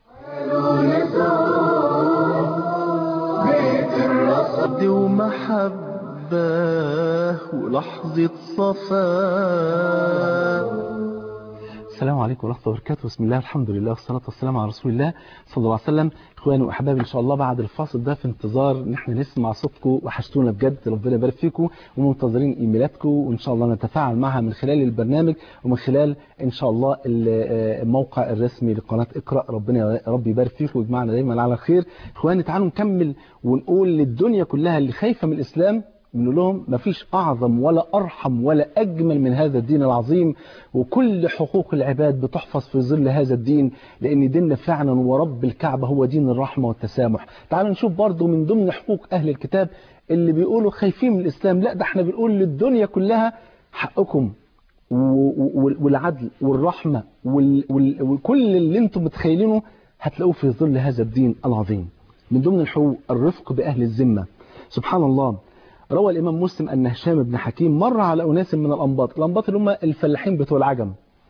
ود ومحبة ولحظة صفاء السلام عليكم ورحمة الله وبركاته بسم الله الحمد لله والصلاة والسلام على رسول الله صلى الله عليه وسلم اخواني واحبابي ان شاء الله بعد الفاصل ده في انتظار ان احنا نسمع صوتكم وحشتونا بجد ربنا يبارك فيكم ومنتظرين ايميلاتكم وان شاء الله نتفاعل معها من خلال البرنامج ومن خلال ان شاء الله ال- آه، الموقع الرسمي لقناة اقرأ ربنا يا رب يبارك فيكم ويجمعنا دايما على خير اخواني تعالوا نكمل ونقول للدنيا كلها اللي خايفة من الاسلام بنقول لهم مفيش أعظم ولا أرحم ولا أجمل من هذا الدين العظيم وكل حقوق العباد بتحفظ في ظل هذا الدين لأن ديننا فعلا ورب الكعبة هو دين الرحمة والتسامح تعالوا نشوف برضو من ضمن حقوق أهل الكتاب اللي بيقولوا خايفين من الإسلام لا ده احنا بنقول للدنيا كلها حقكم و- و- والعدل والرحمة وال- وال- وكل اللي انتم متخيلينه هتلاقوه في ظل هذا الدين العظيم من ضمن الحقوق الرفق بأهل الذمة سبحان الله روى الإمام مسلم أن هشام بن حكيم مر على أناس من الأنباط الأنباط اللي هم الفلاحين بتوع العجم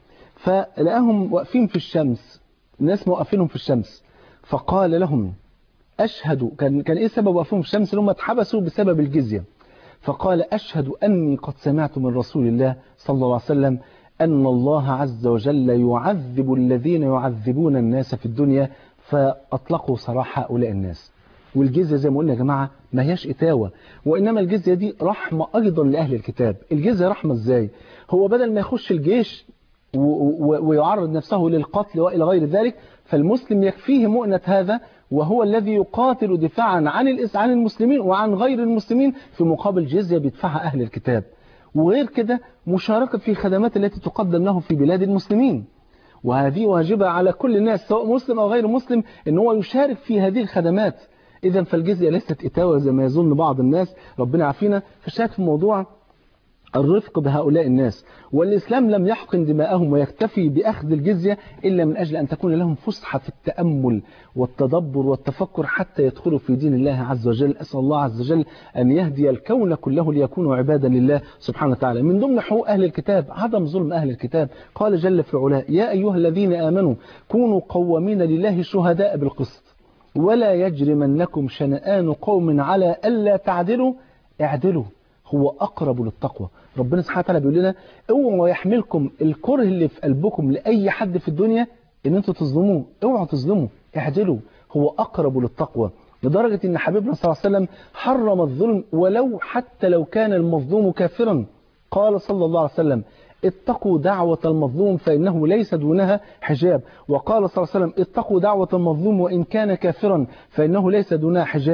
فلقاهم واقفين في الشمس الناس موقفينهم في الشمس فقال لهم أشهد كان كان إيه سبب وقفهم في الشمس اللي هم اتحبسوا بسبب الجزية فقال أشهد أني قد سمعت من رسول الله صلى الله عليه وسلم أن الله عز وجل يعذب الذين يعذبون الناس في الدنيا فأطلقوا سراح هؤلاء الناس والجزية زي ما قلنا يا جماعة ما هياش إتاوة وإنما الجزية دي رحمة أيضا لأهل الكتاب الجزية رحمة إزاي هو بدل ما يخش الجيش و- و- ويعرض نفسه للقتل وإلى غير ذلك فالمسلم يكفيه مؤنة هذا وهو الذي يقاتل دفاعا عن الإس- عن المسلمين وعن غير المسلمين في مقابل جزية بيدفعها أهل الكتاب وغير كده مشاركة في خدمات التي تقدم له في بلاد المسلمين وهذه واجبة على كل الناس سواء مسلم أو غير مسلم ان هو يشارك في هذه الخدمات إذا فالجزية ليست إتاوة زي ما يظن بعض الناس ربنا يعافينا فشاك في موضوع الرفق بهؤلاء الناس والإسلام لم يحقن دماءهم ويكتفي بأخذ الجزية إلا من أجل أن تكون لهم فسحة في التأمل والتدبر والتفكر حتى يدخلوا في دين الله عز وجل أسأل الله عز وجل أن يهدي الكون كله ليكونوا عبادا لله سبحانه وتعالى من ضمن حقوق أهل الكتاب عدم ظلم أهل الكتاب قال جل في علاه يا أيها الذين آمنوا كونوا قوامين لله شهداء بالقسط ولا يجرمنكم شنآن قوم على ألا تعدلوا اعدلوا هو أقرب للتقوى ربنا سبحانه وتعالى بيقول لنا اوعوا يحملكم الكره اللي في قلبكم لأي حد في الدنيا ان انتوا تظلموه اوعوا تظلموا اعدلوا هو أقرب للتقوى لدرجة ان حبيبنا صلى الله عليه وسلم حرم الظلم ولو حتى لو كان المظلوم كافرا قال صلى الله عليه وسلم اتقوا دعوة المظلوم فإنه ليس دونها حجاب وقال صلى الله عليه وسلم اتقوا دعوة المظلوم وإن كان كافرا فإنه ليس دونها حجاب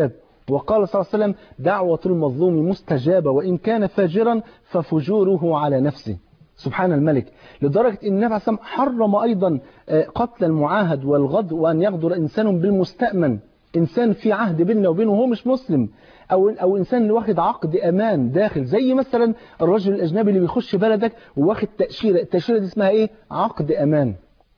وقال صلى الله عليه وسلم دعوة المظلوم مستجابة وإن كان فاجرا ففجوره على نفسه سبحان الملك لدرجة أن النبي عليه الصلاة والسلام حرم أيضا قتل المعاهد والغدر وأن يغدر إنسان بالمستأمن إنسان في عهد بيننا وبينه وهو مش مسلم أو, أو إنسان اللي واخد عقد أمان داخل زي مثلا الرجل الأجنبي اللي بيخش بلدك وواخد تأشيرة التأشيرة دي اسمها إيه عقد أمان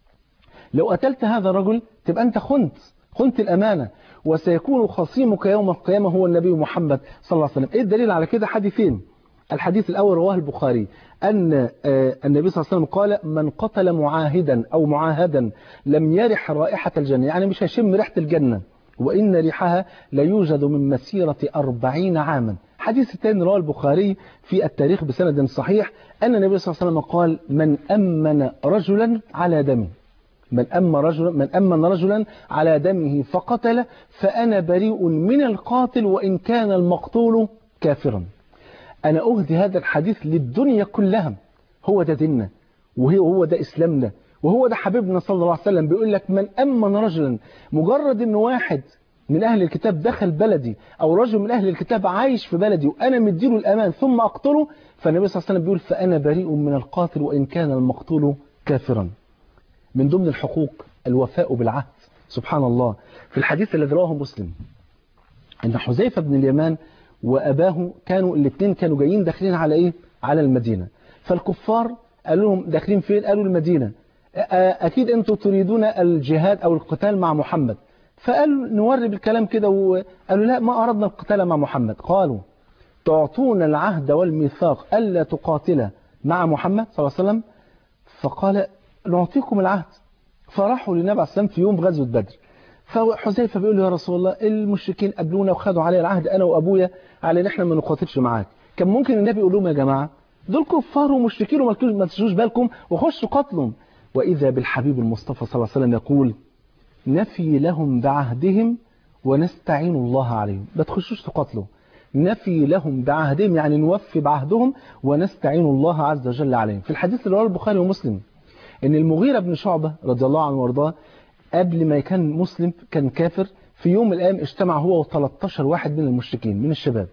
لو قتلت هذا الرجل تبقى أنت خنت خنت الأمانة وسيكون خصيمك يوم القيامة هو النبي محمد صلى الله عليه وسلم إيه الدليل على كده حديثين الحديث الأول رواه البخاري أن النبي صلى الله عليه وسلم قال من قتل معاهدا أو معاهدا لم يرح رائحة الجنة يعني مش هيشم ريحة الجنة وإن ريحها لا يوجد من مسيرة أربعين عاما حديث الثاني رواه البخاري في التاريخ بسند صحيح أن النبي صلى الله عليه وسلم قال من أمن رجلا على دمه من أمن رجلا من أمن رجلا على دمه فقتل فأنا بريء من القاتل وإن كان المقتول كافرا أنا أهدي هذا الحديث للدنيا كلها هو ده ديننا وهو ده إسلامنا وهو ده حبيبنا صلى الله عليه وسلم بيقول لك من أمن رجلا مجرد أن واحد من أهل الكتاب دخل بلدي أو رجل من أهل الكتاب عايش في بلدي وأنا مديله الأمان ثم أقتله فالنبي صلى الله عليه وسلم بيقول فأنا بريء من القاتل وإن كان المقتول كافرا من ضمن الحقوق الوفاء بالعهد سبحان الله في الحديث الذي رواه مسلم أن حذيفة بن اليمان وأباه كانوا الاثنين كانوا جايين داخلين على إيه؟ على المدينة فالكفار قالوا لهم داخلين فين؟ قالوا المدينة أكيد أنتم تريدون الجهاد أو القتال مع محمد فقالوا نوري بالكلام كده وقالوا لا ما أردنا القتال مع محمد قالوا تعطون العهد والميثاق ألا تقاتل مع محمد صلى الله عليه وسلم فقال نعطيكم العهد فراحوا للنبي عليه السلام في يوم غزوة بدر فحذيفه بيقول له يا رسول الله المشركين قابلونا وخدوا علي العهد أنا وأبويا على ان احنا ما نقاتلش معاك كان ممكن النبي يقول لهم يا جماعة دول كفار ومشركين وما تشوش بالكم وخشوا قتلهم وإذا بالحبيب المصطفى صلى الله عليه وسلم يقول نفي لهم بعهدهم ونستعين الله عليهم ما تخشوش تقاتلوا نفي لهم بعهدهم يعني نوفي بعهدهم ونستعين الله عز وجل عليهم في الحديث اللي رواه البخاري ومسلم ان المغيرة بن شعبة رضي الله عنه وارضاه قبل ما كان مسلم كان كافر في يوم من الايام اجتمع هو و13 واحد من المشركين من الشباب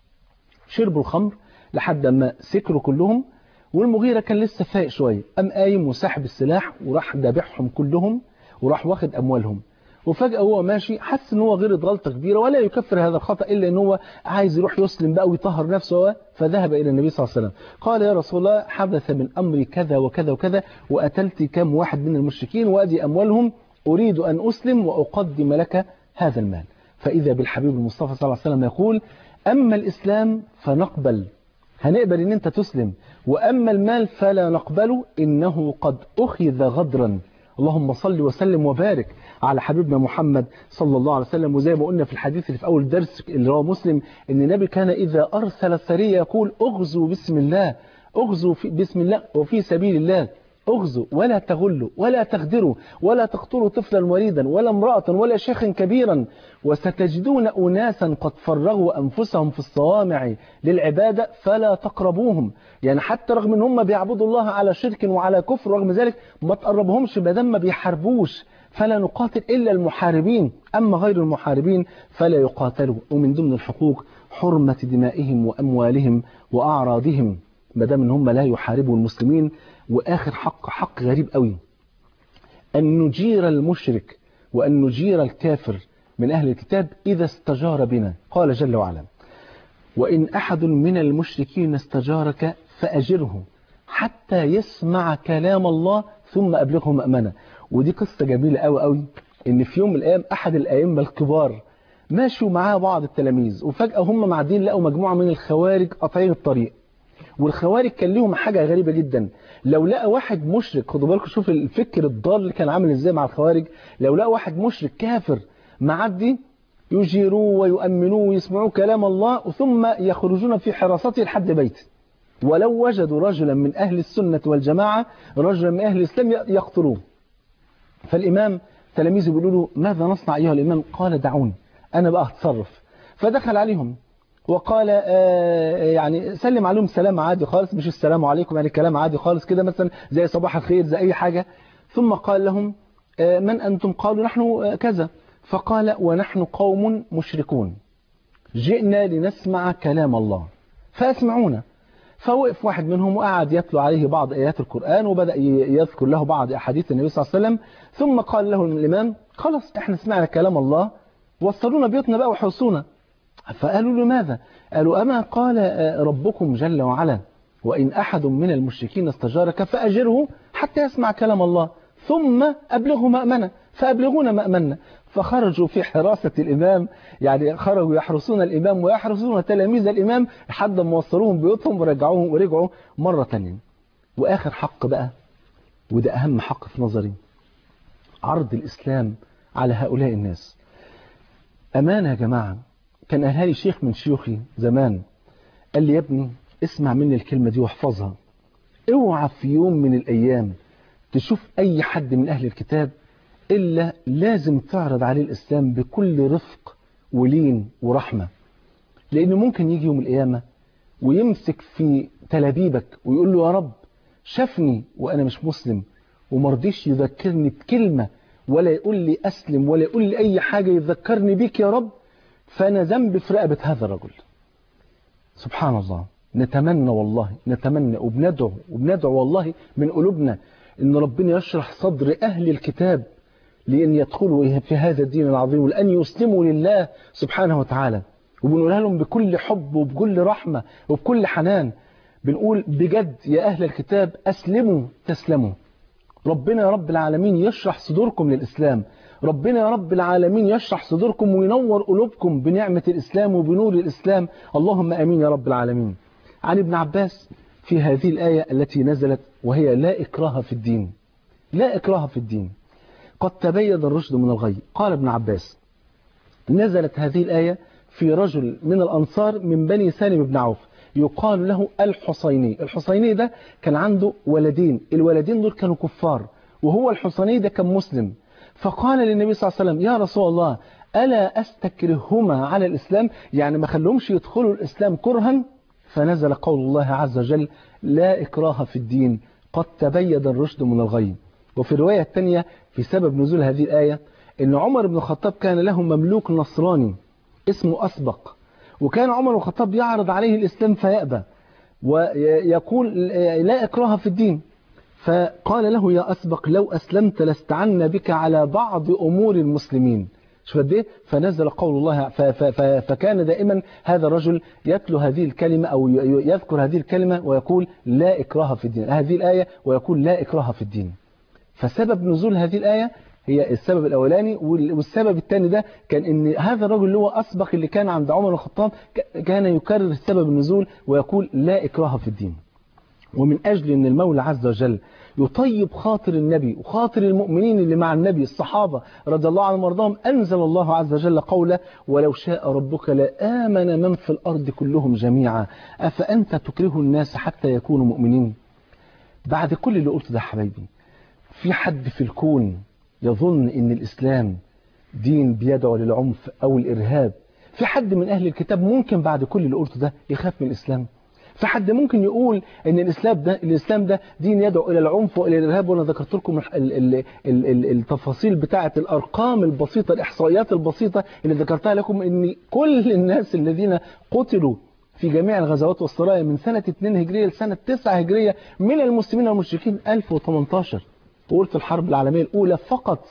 شربوا الخمر لحد ما سكروا كلهم والمغيرة كان لسه فايق شوية قام قايم وسحب السلاح وراح ذابحهم كلهم وراح واخد أموالهم وفجأة هو ماشي حس ان هو غلط غلطة كبيرة ولا يكفر هذا الخطأ إلا ان هو عايز يروح يسلم بقى ويطهر نفسه فذهب إلى النبي صلى الله عليه وسلم قال يا رسول الله حدث من أمري كذا وكذا وكذا وأتلت كم واحد من المشركين وأدي أموالهم أريد أن أسلم وأقدم لك هذا المال فإذا بالحبيب المصطفى صلى الله عليه وسلم يقول أما الإسلام فنقبل هنقبل ان انت تسلم واما المال فلا نقبله انه قد اخذ غدرا اللهم صل وسلم وبارك على حبيبنا محمد صلى الله عليه وسلم وزي ما قلنا في الحديث اللي في اول درس اللي هو مسلم ان النبي كان اذا ارسل سريه يقول اغزوا بسم الله اغزوا بسم الله وفي سبيل الله اغزوا ولا تغلوا ولا تغدروا ولا تقتلوا طفلا وليدا ولا امرأة ولا شيخا كبيرا وستجدون أناسا قد فرغوا أنفسهم في الصوامع للعبادة فلا تقربوهم يعني حتى رغم ان هم بيعبدوا الله على شرك وعلى كفر رغم ذلك ما تقربهمش بدل ما بيحاربوش فلا نقاتل إلا المحاربين أما غير المحاربين فلا يقاتلوا ومن ضمن الحقوق حرمة دمائهم وأموالهم وأعراضهم ما دام ان هم لا يحاربوا المسلمين وآخر حق حق غريب قوي أن نجير المشرك وأن نجير الكافر من أهل الكتاب إذا استجار بنا قال جل وعلا وإن أحد من المشركين استجارك فأجره حتى يسمع كلام الله ثم أبلغه مأمنة ودي قصة جميلة قوي قوي إن في يوم من الأيام أحد الأئمة الكبار ماشوا معاه بعض التلاميذ وفجأة هم معدين لقوا مجموعة من الخوارج قاطعين الطريق والخوارج كان لهم حاجة غريبة جدا لو لقى واحد مشرك خدوا بالكم شوف الفكر الضال اللي كان عامل ازاي مع الخوارج لو لقى واحد مشرك كافر معدي يجيروه ويؤمنوه ويسمعوا كلام الله ثم يخرجون في حراسته لحد بيته ولو وجدوا رجلا من أهل السنة والجماعة رجلا من أهل الإسلام يقتلوه فالإمام تلاميذه بيقولوا له ماذا نصنع أيها الإمام قال دعوني أنا بقى هتصرف فدخل عليهم وقال يعني سلم عليهم سلام عادي خالص مش السلام عليكم يعني كلام عادي خالص كده مثلا زي صباح الخير زي أي حاجة ثم قال لهم من أنتم قالوا نحن كذا فقال ونحن قوم مشركون جئنا لنسمع كلام الله فاسمعونا فوقف واحد منهم وقعد يتلو عليه بعض آيات القرآن وبدأ يذكر له بعض أحاديث النبي صلى الله عليه وسلم ثم قال له الإمام خلاص احنا سمعنا كلام الله وصلونا بيوتنا بقى وحرصونا فقالوا له ماذا قالوا أما قال ربكم جل وعلا وإن أحد من المشركين استجارك فأجره حتى يسمع كلام الله ثم أبلغه مأمنة فأبلغونا مأمنة فخرجوا في حراسة الإمام يعني خرجوا يحرسون الإمام ويحرسون تلاميذ الإمام لحد ما وصلوهم بيوتهم ورجعوهم ورجعوا مرة تانية وآخر حق بقى وده أهم حق في نظري عرض الإسلام على هؤلاء الناس أمانة يا جماعة كان قالها لي شيخ من شيوخي زمان قال لي يا ابني اسمع مني الكلمة دي واحفظها اوعى في يوم من الأيام تشوف أي حد من أهل الكتاب إلا لازم تعرض عليه الإسلام بكل رفق ولين ورحمة لأنه ممكن يجي يوم القيامة ويمسك في تلابيبك ويقول له يا رب شافني وأنا مش مسلم ومرضيش يذكرني بكلمة ولا يقول لي أسلم ولا يقول لي أي حاجة يذكرني بيك يا رب فأنا ذنبي في رقبة هذا الرجل سبحان الله نتمنى والله نتمنى وبندعو وبندعو والله من قلوبنا ان ربنا يشرح صدر اهل الكتاب لان يدخلوا في هذا الدين العظيم ولان يسلموا لله سبحانه وتعالى وبنقولها لهم بكل حب وبكل رحمه وبكل حنان بنقول بجد يا اهل الكتاب اسلموا تسلموا ربنا يا رب العالمين يشرح صدوركم للاسلام ربنا يا رب العالمين يشرح صدوركم وينور قلوبكم بنعمه الاسلام وبنور الاسلام اللهم امين يا رب العالمين عن ابن عباس في هذه الآية التي نزلت وهي لا إكراه في الدين لا إكراه في الدين قد تبين الرشد من الغي قال ابن عباس نزلت هذه الآية في رجل من الأنصار من بني سالم بن عوف يقال له الحصيني الحصيني ده كان عنده ولدين الولدين دول كانوا كفار وهو الحصيني ده كان مسلم فقال للنبي صلى الله عليه وسلم يا رسول الله ألا أستكرههما على الإسلام يعني ما خلهمش يدخلوا الإسلام كرها فنزل قول الله عز وجل لا إكراه في الدين قد تبين الرشد من الغي وفي الرواية الثانية في سبب نزول هذه الآية أن عمر بن الخطاب كان له مملوك نصراني اسمه أسبق وكان عمر بن الخطاب يعرض عليه الإسلام فيأبى ويقول لا إكراه في الدين فقال له يا أسبق لو أسلمت لاستعنا بك على بعض أمور المسلمين شوف قد ايه فنزل قول الله فكان دائما هذا الرجل يتلو هذه الكلمة أو يذكر هذه الكلمة ويقول لا إكراه في الدين هذه الآية ويقول لا إكراه في الدين فسبب نزول هذه الآية هي السبب الأولاني والسبب الثاني ده كان ان هذا الرجل اللي هو أسبق اللي كان عند عمر الخطاب كان يكرر سبب النزول ويقول لا إكراه في الدين ومن أجل أن المولى عز وجل يطيب خاطر النبي وخاطر المؤمنين اللي مع النبي الصحابة رضي الله عنهم وارضاهم أنزل الله عز وجل قوله ولو شاء ربك لآمن من في الأرض كلهم جميعا أفأنت تكره الناس حتى يكونوا مؤمنين بعد كل اللي قلته ده حبايبي في حد في الكون يظن ان الإسلام دين بيدعو للعنف أو الإرهاب في حد من أهل الكتاب ممكن بعد كل اللي قلته ده يخاف من الإسلام في حد ممكن يقول ان الاسلام ده الاسلام ده دين يدعو الى العنف والى الارهاب وانا ذكرت لكم ال ال ال ال التفاصيل بتاعه الارقام البسيطه الاحصائيات البسيطه اللي ذكرتها لكم ان كل الناس الذين قتلوا في جميع الغزوات والسرايا من سنة 2 هجرية لسنة 9 هجرية من المسلمين والمشركين 1018 وقلت الحرب العالمية الأولى فقط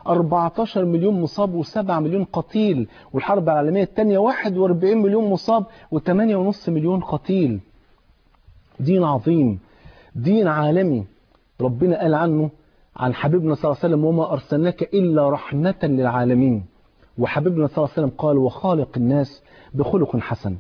14 مليون مصاب و7 مليون قتيل والحرب العالمية الثانية 41 مليون مصاب و8.5 مليون قتيل دين عظيم دين عالمي ربنا قال عنه عن حبيبنا صلى الله عليه وسلم وما أرسلناك إلا رحمة للعالمين وحبيبنا صلى الله عليه وسلم قال وخالق الناس بخلق حسن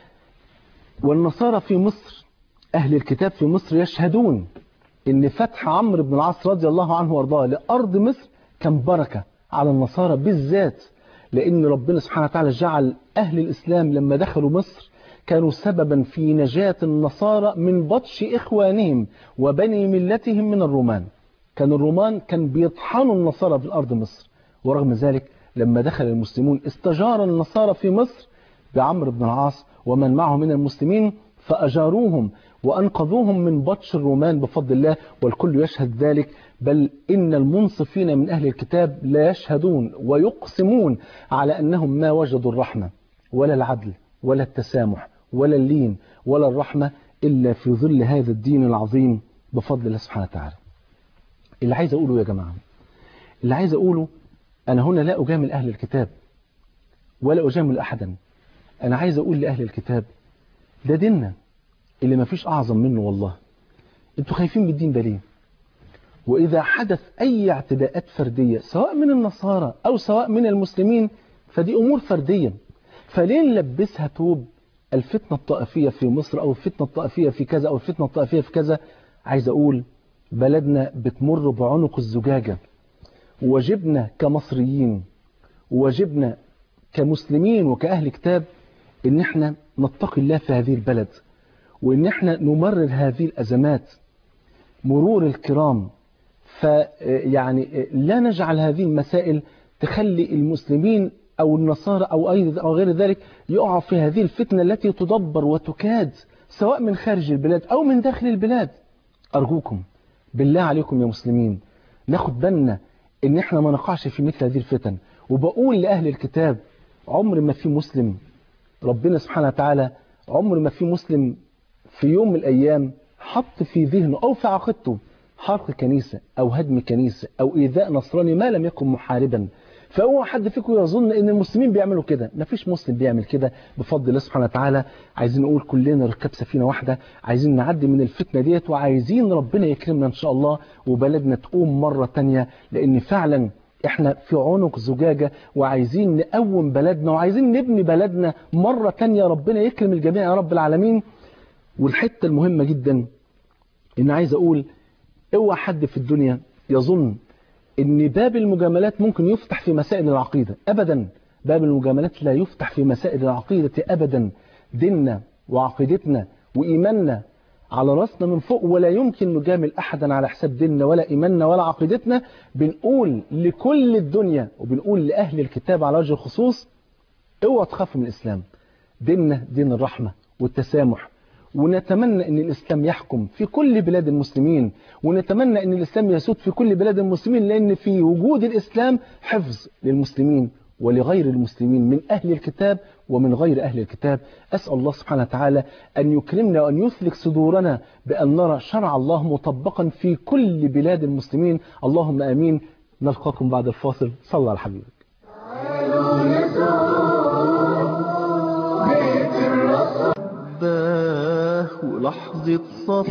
والنصارى في مصر أهل الكتاب في مصر يشهدون ان فتح عمرو بن العاص رضي الله عنه وارضاه لأرض مصر كان بركة على النصارى بالذات لأن ربنا سبحانه وتعالى جعل أهل الإسلام لما دخلوا مصر كانوا سببا في نجاة النصارى من بطش إخوانهم وبني ملتهم من الرومان كان الرومان كان بيطحنوا النصارى في الأرض مصر ورغم ذلك لما دخل المسلمون استجار النصارى في مصر بعمرو بن العاص ومن معه من المسلمين فأجاروهم وأنقذوهم من بطش الرومان بفضل الله والكل يشهد ذلك بل إن المنصفين من أهل الكتاب لا يشهدون ويقسمون على أنهم ما وجدوا الرحمة ولا العدل ولا التسامح ولا اللين ولا الرحمة إلا في ظل هذا الدين العظيم بفضل الله سبحانه وتعالى اللي عايز أقوله يا جماعة اللي عايز أقوله أنا هنا لا أجامل أهل الكتاب ولا أجامل أحدا أنا عايز أقول لأهل الكتاب ده ديننا اللي ما فيش أعظم منه والله انتوا خايفين من الدين ده ليه وإذا حدث أي اعتداءات فردية سواء من النصارى أو سواء من المسلمين فدي أمور فردية فليه نلبسها توب الفتنة الطائفية في مصر أو الفتنة الطائفية في كذا أو الفتنة الطائفية في كذا عايز أقول بلدنا بتمر بعنق الزجاجة وواجبنا كمصريين وواجبنا كمسلمين وكأهل كتاب إن احنا نتقي الله في هذه البلد وإن احنا نمرر هذه الأزمات مرور الكرام فيعني لا نجعل هذه المسائل تخلي المسلمين أو النصارى أو أو غير ذلك يقعوا في هذه الفتنة التي تدبر وتكاد سواء من خارج البلاد أو من داخل البلاد أرجوكم بالله عليكم يا مسلمين ناخد بالنا إن احنا ما نقعش في مثل هذه الفتن وبقول لأهل الكتاب عمر ما في مسلم ربنا سبحانه وتعالى عمر ما في مسلم في يوم من الأيام حط في ذهنه أو في عقيدته حرق كنيسة أو هدم كنيسة أو إيذاء نصراني ما لم يكن محاربا فهو حد فيكم يظن ان المسلمين بيعملوا كده ما فيش مسلم بيعمل كده بفضل الله سبحانه وتعالى عايزين نقول كلنا ركاب سفينه واحده عايزين نعدي من الفتنه ديت وعايزين ربنا يكرمنا ان شاء الله وبلدنا تقوم مره تانية لان فعلا احنا في عنق زجاجه وعايزين نقوم بلدنا وعايزين نبني بلدنا مره تانية ربنا يكرم الجميع يا رب العالمين والحته المهمه جدا ان عايز اقول اوعى حد في الدنيا يظن ان باب المجاملات ممكن يفتح في مسائل العقيدة ابدا باب المجاملات لا يفتح في مسائل العقيدة ابدا ديننا وعقيدتنا وايماننا على راسنا من فوق ولا يمكن نجامل احدا على حساب ديننا ولا ايماننا ولا عقيدتنا بنقول لكل الدنيا وبنقول لاهل الكتاب على وجه الخصوص اوعى تخافوا من الاسلام ديننا دين الرحمة والتسامح ونتمنى ان الاسلام يحكم في كل بلاد المسلمين ونتمنى ان الاسلام يسود في كل بلاد المسلمين لان في وجود الاسلام حفظ للمسلمين ولغير المسلمين من اهل الكتاب ومن غير اهل الكتاب اسال الله سبحانه وتعالى ان يكرمنا وان يثلك صدورنا بان نرى شرع الله مطبقا في كل بلاد المسلمين اللهم امين نلقاكم بعد الفاصل صلى على حبيبك باه ولحظة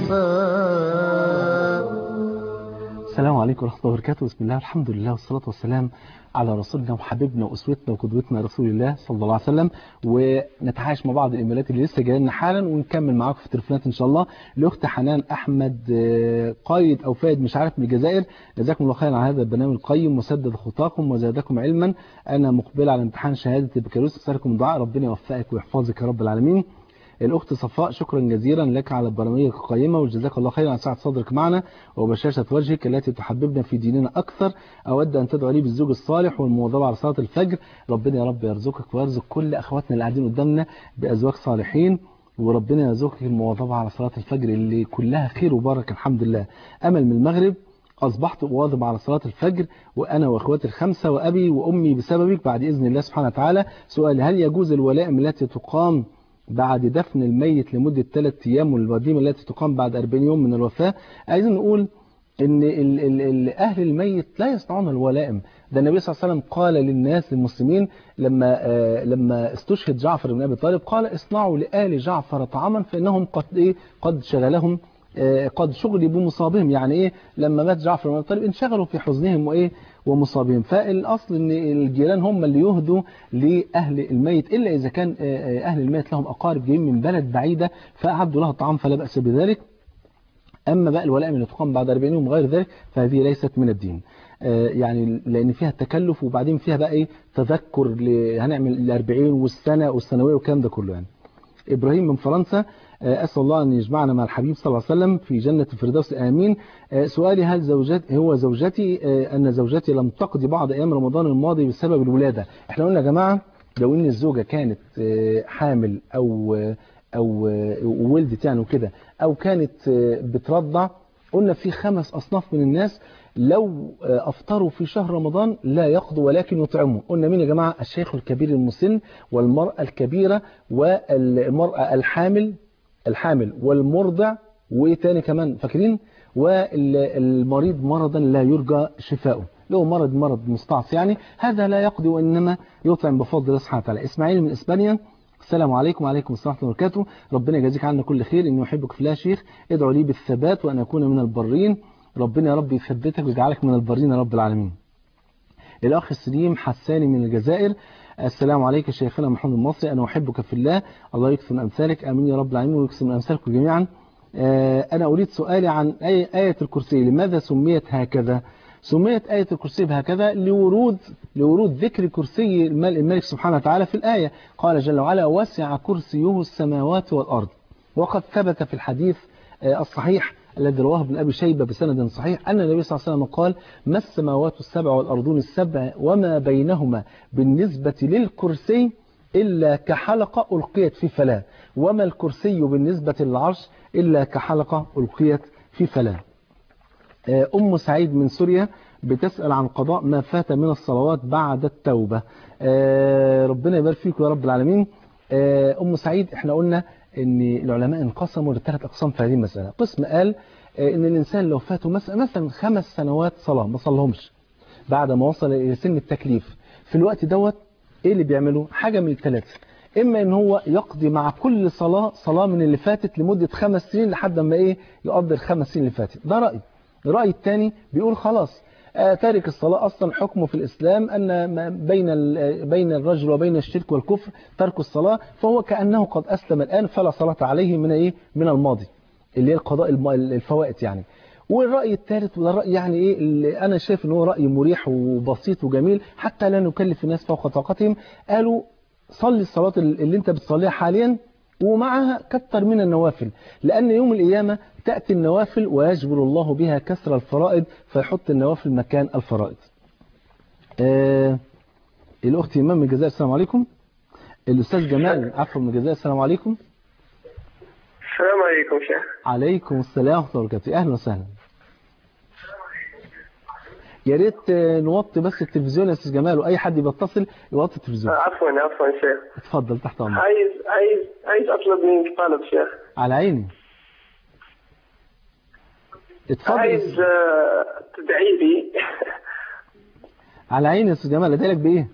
صفاء السلام عليكم ورحمة الله وبركاته بسم الله الحمد لله والصلاة والسلام على رسولنا وحبيبنا وأسوتنا وقدوتنا رسول الله صلى الله عليه وسلم ونتعايش مع بعض الإيميلات اللي لسه جايه لنا حالا ونكمل معاكم في التليفونات إن شاء الله لأخت حنان أحمد آه، قايد أو فايد مش عارف من الجزائر جزاكم الله خيرا على هذا البرنامج القيم وسدد خطاكم وزادكم علما أنا مقبل على امتحان شهادة البكالوريوس أسألكم الدعاء ربنا يوفقك ويحفظك يا رب العالمين الأخت صفاء شكرا جزيلا لك على برامجك القيمة وجزاك الله خيرا على سعة صدرك معنا وبشاشة وجهك التي تحببنا في ديننا أكثر أود أن تدعو لي بالزوج الصالح والمواظبة على صلاة الفجر ربنا يا رب يرزقك ويرزق كل أخواتنا اللي قاعدين قدامنا بأزواج صالحين وربنا يرزقك المواظبة على صلاة الفجر اللي كلها خير وبركة الحمد لله أمل من المغرب أصبحت أواظب على صلاة الفجر وأنا وأخواتي الخمسة وأبي وأمي بسببك بعد إذن الله سبحانه وتعالى سؤال هل يجوز الولائم التي تقام بعد دفن الميت لمدة ثلاث أيام والوديمة التي تقام بعد 40 يوم من الوفاة عايزين نقول ان ال ال ال اهل الميت لا يصنعون الولائم ده النبي صلى الله عليه وسلم قال للناس للمسلمين لما آه لما استشهد جعفر بن ابي طالب قال اصنعوا لآل جعفر طعاما فانهم قد ايه قد شغلهم آه قد شغلوا بمصابهم يعني ايه لما مات جعفر بن ابي طالب انشغلوا في حزنهم وايه ومصابهم فالاصل ان الجيران هم اللي يهدوا لاهل الميت الا اذا كان آه اهل الميت لهم اقارب جايين من بلد بعيده فاعدوا له طعام فلا باس بذلك أما بقى الولائم اللي تقام بعد 40 يوم وغير ذلك فهذه ليست من الدين آه يعني لأن فيها تكلف وبعدين فيها بقى إيه تذكر ل... هنعمل ال 40 والسنة والسنوية والكلام ده كله يعني إبراهيم من فرنسا آه أسأل الله أن يجمعنا مع الحبيب صلى الله عليه وسلم في جنة الفردوس آمين آه سؤالي هل زوجت هو زوجتي أن زوجتي لم تقضي بعض أيام رمضان الماضي بسبب الولادة احنا قلنا يا جماعة لو ان الزوجة كانت حامل أو او ولدت يعني وكده او كانت بترضع قلنا في خمس اصناف من الناس لو آه، أفطروا في شهر رمضان لا يقضوا ولكن يطعموا قلنا مين يا جماعة الشيخ الكبير المسن والمرأة الكبيرة والمرأة الحامل الحامل والمرضع وإيه تاني كمان فاكرين والمريض مرضا لا يرجى شفاؤه له مرض مرض مستعصي يعني هذا لا يقضي وإنما يطعم بفضل الله سبحانه وتعالى إسماعيل من إسبانيا السلام عليكم وعليكم السلام ورحمة الله وبركاته ربنا يجازيك عنا كل خير إني أحبك في الله يا شيخ ادعوا لي بالثبات وأن أكون من البرين ربنا يا رب يثبتك ويجعلك من البرين يا رب العالمين الأخ سليم حساني من الجزائر السلام عليك يا شيخنا محمد المصري أنا أحبك في الله الله يكثر من أمثالك آمين يا رب العالمين ويكثر من أمثالكم جميعا آه، أنا أريد سؤالي عن آية, آية الكرسي لماذا سميت هكذا سميت آية الكرسي بهكذا لورود لورود ذكر كرسي المل- الملك سبحانه وتعالى في الآية قال جل وعلا وسع كرسيه السماوات والأرض وقد ثبت في الحديث آه، الصحيح الذي رواه ابن أبي شيبة بسند صحيح أن النبي صلى الله عليه وسلم قال ما السماوات السبع والأرضون السبع وما بينهما بالنسبة للكرسي إلا كحلقة ألقيت في فلاة وما الكرسي بالنسبة للعرش إلا كحلقة ألقيت في فلاة آه، أم سعيد من سوريا بتسأل عن قضاء ما فات من الصلوات بعد التوبة آه، ربنا يبارك فيكم يا رب العالمين آه، أم سعيد احنا قلنا ان العلماء انقسموا لثلاث أقسام في هذه المسألة قسم قال آه، ان الإنسان لو فاته مثلا مثلا خمس سنوات صلاة ما صلهمش بعد ما وصل إلى سن التكليف في الوقت دوت ايه اللي بيعمله حاجة من الثلاثة اما ان هو يقضي مع كل صلاة صلاة من اللي فاتت لمدة خمس سنين لحد ما ايه يقضي الخمس سنين اللي فاتت ده رأي الرأي الثاني بيقول خلاص آه، تارك الصلاة أصلا حكمه في الإسلام أن ما بين ال- بين الرجل وبين الشرك والكفر ترك الصلاة فهو كأنه قد أسلم الآن فلا صلاة عليه من إيه من الماضي اللي هي القضاء الم- الفوائت يعني والرأي الثالث وده رأي يعني إيه اللي أنا شايف إن هو رأي مريح وبسيط وجميل حتى لا نكلف الناس فوق طاقتهم قالوا صلي الصلاة اللي أنت بتصليها حاليا ومعها كتر من النوافل لأن يوم القيامة تأتي النوافل ويجبر الله بها كسر الفرائض فيحط النوافل مكان الفرائض آه الأخت إمام من الجزائر السلام عليكم الأستاذ جمال عفوا من الجزائر السلام عليكم السلام عليكم شيخ عليكم السلام ورحمة الله وبركاته أهلا وسهلا يا ريت آه، نوطي بس التلفزيون يا أستاذ جمال وأي حد بيتصل يوطي التلفزيون عفوا عفوا شيخ اتفضل تحت أمرك عايز عايز عايز اطلب منك طلب شيخ على عيني اتفضل عايز آه، تدعي لي على عيني يا أستاذ جمال أدعي بإيه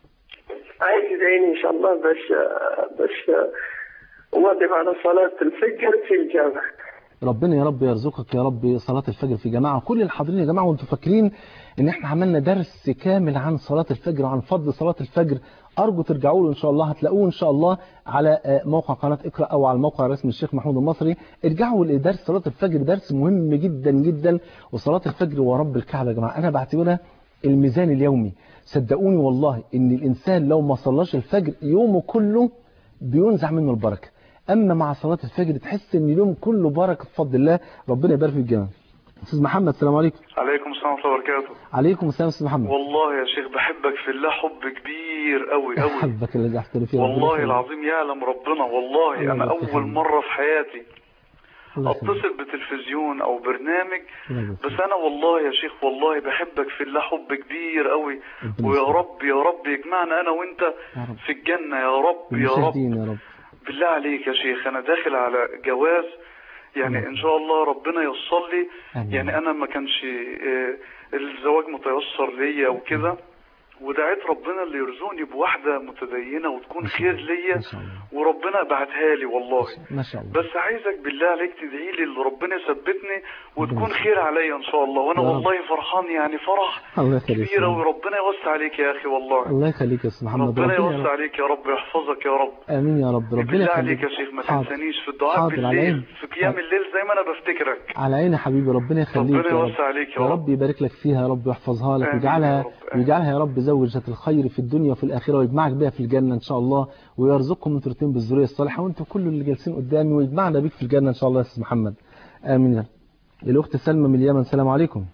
عايز تدعيني ان شاء الله باش آه، باش آه، اواظب على صلاة الفجر في الجامع ربنا يا رب يرزقك يا رب صلاة الفجر في جماعة كل الحاضرين يا جماعة وانتم فاكرين ان احنا عملنا درس كامل عن صلاة الفجر وعن فضل صلاة الفجر ارجو ترجعوا له ان شاء الله هتلاقوه ان شاء الله على آه، موقع قناة اقرأ او على الموقع الرسمي الشيخ محمود المصري ارجعوا لدرس صلاة الفجر درس مهم جدا جدا وصلاة الفجر ورب الكعبة يا جماعة انا بعتبرها الميزان اليومي صدقوني والله ان الانسان لو ما صلاش الفجر يومه كله بينزع منه البركة اما مع صلاة الفجر تحس ان اليوم كله بركة بفضل الله ربنا يبارك في الجنة استاذ محمد السلام عليكم عليكم السلام ورحمة الله وبركاته عليكم السلام استاذ محمد والله يا شيخ بحبك في الله حب كبير قوي قوي حبك الذي احترف فيه ربنا والله يخليك. العظيم يعلم ربنا والله الله انا يبارك فيك. اول مرة في حياتي الله يخليك. اتصل بتلفزيون او برنامج الله يبارك فيك. بس انا والله يا شيخ والله بحبك في الله حب كبير قوي ربنا ويا يسلمك. رب يا رب يجمعنا انا وانت يا رب. في الجنة يا رب يا رب والمشاهدين يا رب بالله عليك يا شيخ انا داخل على جواز يعني الله. ان شاء الله ربنا ييسر لي آمين. يعني انا ما كانش آه، الزواج متيسر ليا وكده ودعيت ربنا اللي يرزقني بواحدة متدينة وتكون ما شاء خير الله. ليا ما شاء الله. وربنا بعتها لي والله ما شاء الله بس عايزك بالله عليك تدعي لي اللي ربنا يثبتني وتكون يسلمك. خير عليا ان شاء الله وانا يا رب. والله فرحان يعني فرح الله يخليك كبير وربنا يوسع عليك يا اخي والله الله يخليك يا استاذ محمد ربنا يا يوسع رب. عليك يا رب ويحفظك يا رب امين يا رب ربنا بالله يخليك عليك يا شيخ ما حاضر. تنسانيش في الدعاء حاضر، على عيني. بالليل في قيام حاضر. الليل زي ما انا بفتكرك على عيني يا حبيبي ربنا يخليك ربنا يا رب. يوسع عليك يا يا رب. رب يبارك لك فيها يا رب ويحفظها لك آمين ويجعلها يا رب. آمين. ويجعلها يا رب زوجة الخير في الدنيا وفي الآخرة ويجمعك بها في الجنة إن شاء الله ويرزقكم انتوا الاثنين بالذرية الصالحة وانتوا كل اللي جالسين قدامي ويجمعنا بيك في الجنة إن شاء الله يا أستاذ محمد آمين يا رب. الأخت سلمى من اليمن السلام عليكم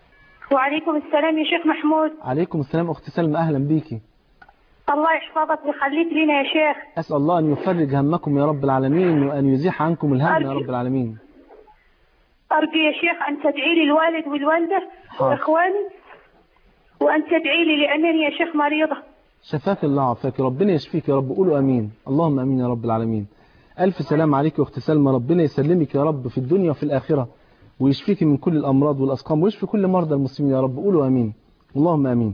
وعليكم السلام يا شيخ محمود عليكم السلام أخت سلمى أهلا بيكي الله يحفظك ويخليك لنا يا شيخ أسأل الله أن يفرج همكم يا رب العالمين وأن يزيح عنكم الهم يا أرجو. رب العالمين أرجو يا شيخ أن تدعي لي الوالد والوالدة حاضر. وإخواني وأن تدعي لي لأنني يا شيخ مريضة شفاك الله عافاك ربنا يشفيك يا رب قولوا امين اللهم امين يا رب العالمين الف سلام عليك يا اخت سلمى ربنا يسلمك يا رب في الدنيا وفي الاخره ويشفيك من كل الامراض والاسقام ويشفي كل مرضى المسلمين يا رب قولوا امين اللهم امين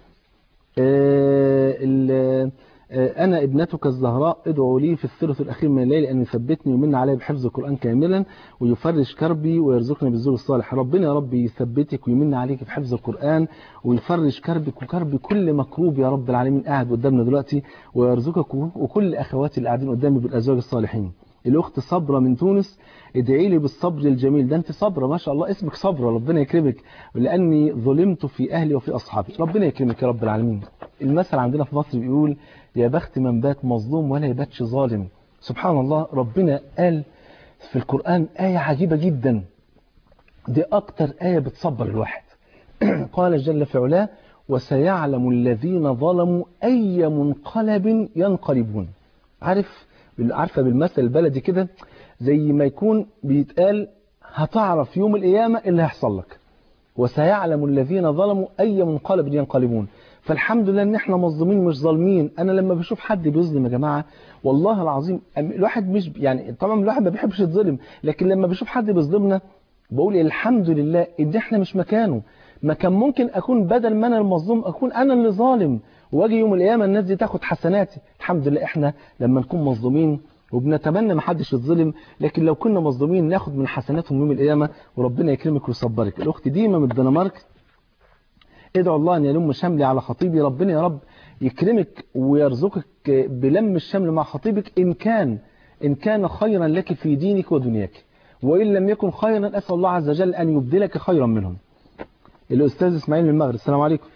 آه ال- آه أنا ابنتك الزهراء ادعوا لي في الثلث الأخير من الليل أن يثبتني ويمن علي بحفظ القرآن كاملا ويفرج كربي ويرزقني بالزوج الصالح ربنا يا رب يثبتك ويمن عليك بحفظ القرآن ويفرج كربك وكرب كل مكروب يا رب العالمين قاعد قدامنا دلوقتي ويرزقك وكل أخواتي اللي قاعدين قدامي بالأزواج الصالحين الأخت صبرة من تونس ادعي لي بالصبر الجميل ده أنت صبرة ما شاء الله اسمك صبرة ربنا يكرمك لأني ظلمت في أهلي وفي أصحابي ربنا يكرمك يا رب العالمين المثل عندنا في مصر بيقول يا بخت من بات مظلوم ولا يباتش ظالم سبحان الله ربنا قال في القرآن آية عجيبة جدا دي أكتر آية بتصبر الواحد قال جل في علاه وسيعلم الذين ظلموا أي منقلب ينقلبون عارف عارفة بالمثل البلدي كده زي ما يكون بيتقال هتعرف يوم القيامة اللي هيحصل لك وسيعلم الذين ظلموا أي منقلب ينقلبون فالحمد لله ان احنا مظلومين مش ظالمين انا لما بشوف حد بيظلم يا جماعه والله العظيم الواحد مش يعني طبعا الواحد ما بيحبش يتظلم لكن لما بشوف حد بيظلمنا بقول الحمد لله ان احنا مش مكانه ما كان ممكن اكون بدل ما انا المظلوم اكون انا اللي ظالم واجي يوم القيامه الناس دي تاخد حسناتي الحمد لله احنا لما نكون مظلومين وبنتمنى ما حدش يتظلم لكن لو كنا مظلومين ناخد من حسناتهم يوم القيامه وربنا يكرمك ويصبرك الاخت ديما من الدنمارك ادعو الله ان يلم شملي على خطيبي ربنا يا رب يكرمك ويرزقك بلم الشمل مع خطيبك ان كان ان كان خيرا لك في دينك ودنياك وان لم يكن خيرا اسال الله عز وجل ان يبدلك خيرا منهم الاستاذ اسماعيل من المغرب السلام عليكم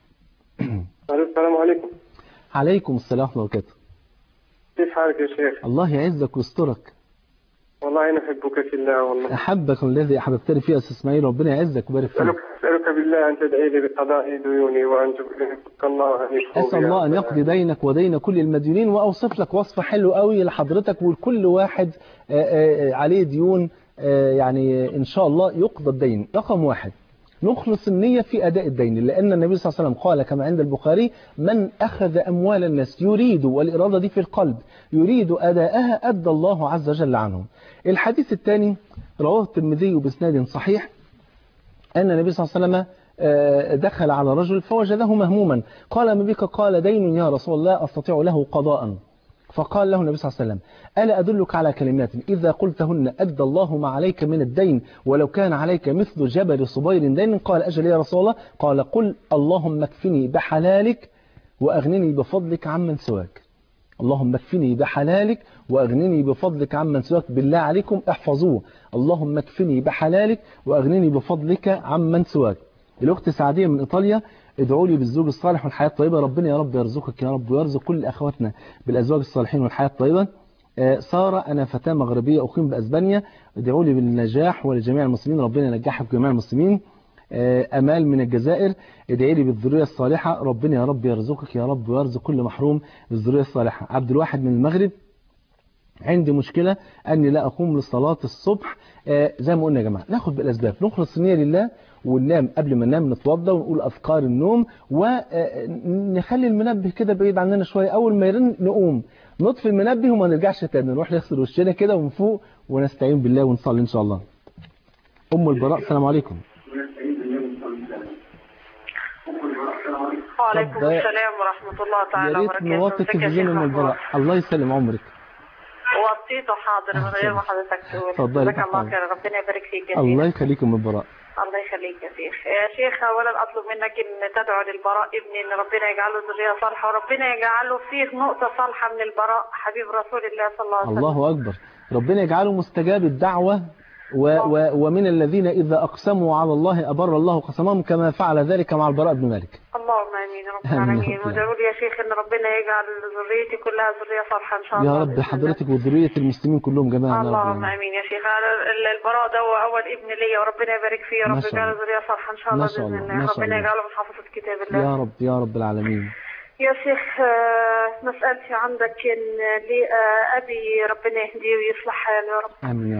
السلام عليكم عليكم السلام ورحمه الله وبركاته كيف حالك يا شيخ الله يعزك ويسترك والله أنا أحبك في الله والله احبك الذي احببتني فيه يا استاذ اسماعيل ربنا يعزك ويبارك فيك أسألك, أسألك بالله أن تدعي لي بقضاء ديوني وأن تبارك الله أن يشفوا اسال بي. الله ان يقضي دينك ودين كل المديونين واوصف لك وصفه حلوه قوي لحضرتك ولكل واحد آه، آه، عليه ديون آه، يعني ان شاء الله يقضى الدين رقم واحد نخلص النية في أداء الدين لأن النبي صلى الله عليه وسلم قال كما عند البخاري من أخذ أموال الناس يريد والإرادة دي في القلب يريد أداءها أدى الله عز وجل عنه الحديث الثاني رواه الترمذي بإسناد صحيح أن النبي صلى الله عليه وسلم آه، دخل على رجل فوجده مهموما قال ما بك قال دين يا رسول الله أستطيع له قضاء فقال له النبي صلى الله عليه وسلم ألا أدلك على كلمات إذا قلتهن أدى الله ما عليك من الدين ولو كان عليك مثل جبل صبير دين قال أجل يا رسول الله قال قل اللهم اكفني بحلالك وأغنني بفضلك عمن سواك اللهم اكفني بحلالك وأغنني بفضلك عمن سواك بالله عليكم احفظوه اللهم اكفني بحلالك وأغنني بفضلك عمن سواك الأخت سعدية من إيطاليا ادعوا لي بالزوج الصالح والحياة الطيبة ربنا يا رب يرزقك يا رب ويرزق كل أخواتنا بالأزواج الصالحين والحياة الطيبة آه، سارة أنا فتاة مغربية أقيم بأسبانيا ادعوا لي بالنجاح ولجميع المسلمين ربنا ينجحك جميع المسلمين آه، أمال من الجزائر ادعي لي بالذرية الصالحة ربنا يا رب يرزقك يا رب ويرزق كل محروم بالذرية الصالحة عبد الواحد من المغرب عندي مشكلة أني لا أقوم لصلاة الصبح آه، زي ما قلنا يا جماعة ناخد بالأسباب نخلص النية لله وننام قبل ما ننام نتوضى ونقول أذكار النوم ونخلي المنبه كده بعيد عننا شوية أول ما يرن نقوم نطفي المنبه وما نرجعش تاني نروح نغسل وشنا كده ونفوق ونستعين بالله ونصلي إن شاء الله أم البراء السلام عليكم وعليكم طب- السلام ورحمة الله يا تعالى ريت وبركاته نوطي ازيك يا التلفزيون شيخ أم البراء محمود؟ الله يسلم عمرك وطيته حاضر من غير ما حضرتك تقول اتفضلي جزاك الله حاضر. خير ربنا يبارك فيك يا الله شيخ يخليك أم البراء الله يخليك يا شيخ يا شيخ اولا اطلب منك ان تدعو للبراء ابني ان ربنا يجعله ذريه صالحه وربنا يجعله فيه نقطه صالحه من البراء حبيب رسول الله صلى الله عليه وسلم الله أكبر ربنا يجعله مستجاب الدعوة و و ومن الذين إذا أقسموا على الله أبر الله قسمهم كما فعل ذلك مع البراء بن مالك اللهم امين يا رب آمين. العالمين وادعوا لي يا شيخ ان ربنا يجعل ذريتي كلها ذريه صالحه ان شاء الله يا رب بإذن الله. حضرتك وذرية المسلمين كلهم جميعا يا رب اللهم العالمين. امين يا شيخ أنا ال- البراء ده هو اول ابن ليا وربنا يبارك فيه يا ما رب شاء يجعله الله. ذريه صالحه ان شاء ما الله شاء باذن الله. الله ما شاء ربنا الله. يجعله من حافظه كتاب الله يا رب يا رب العالمين يا شيخ آه، مسألتي عندك إن لي آه، أبي ربنا يهديه ويصلح حاله يا رب آمين يا رب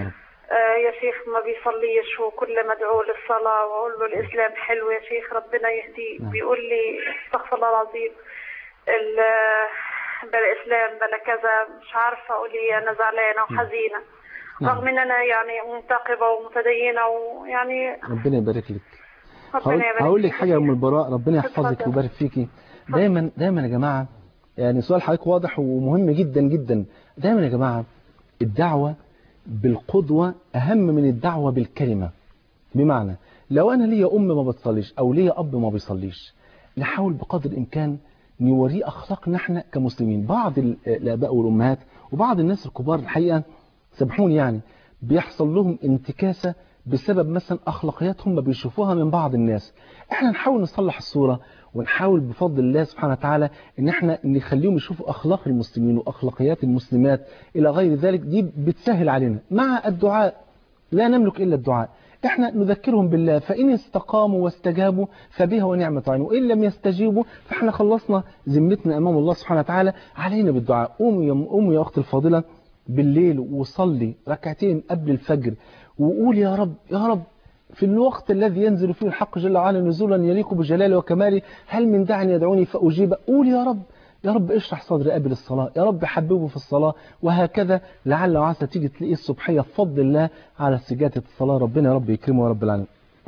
آه، يا شيخ ما بيصليش وكل ما ادعو للصلاة واقول له الاسلام حلو يا شيخ ربنا يهديه نعم. بيقول لي استغفر الله العظيم ال- بلا اسلام بلا كذا مش عارفة اقول ايه انا زعلانة وحزينة نعم. رغم ان انا يعني منتقبة ومتدينة ويعني ربنا يبارك لك هقول, ربنا يبارك هقول لك فيك حاجة يا شيخ. أم البراء ربنا يحفظك اتفضل. ويبارك فيكي دايما دايما يا جماعة يعني سؤال حضرتك واضح ومهم جدا جدا دايما يا جماعة الدعوة بالقدوة أهم من الدعوة بالكلمة بمعنى لو أنا ليا أم ما بتصليش أو ليا أب ما بيصليش نحاول بقدر الإمكان نوريه أخلاقنا احنا كمسلمين بعض ال- الآباء والأمهات وبعض الناس الكبار الحقيقة سامحوني يعني بيحصل لهم انتكاسة بسبب مثلا أخلاقياتهم ما بيشوفوها من بعض الناس احنا نحاول نصلح الصورة ونحاول بفضل الله سبحانه وتعالى ان احنا نخليهم يشوفوا اخلاق المسلمين واخلاقيات المسلمات الى غير ذلك دي بتسهل علينا مع الدعاء لا نملك الا الدعاء احنا نذكرهم بالله فان استقاموا واستجابوا فبها ونعمة عين وان لم يستجيبوا فاحنا خلصنا ذمتنا امام الله سبحانه وتعالى علينا بالدعاء قوموا يا قوموا يا اختي الفاضله بالليل وصلي ركعتين قبل الفجر وقول يا رب يا رب في الوقت الذي ينزل فيه الحق جل وعلا نزولا يليق بجلاله وكماله هل من داع يدعوني فأجيب قول يا رب يا رب اشرح صدري قبل الصلاة يا رب حببه في الصلاة وهكذا لعل وعسى تيجي تلاقيه الصبحية بفضل الله على سجادة الصلاة ربنا يا رب يكرمه يا رب العالمين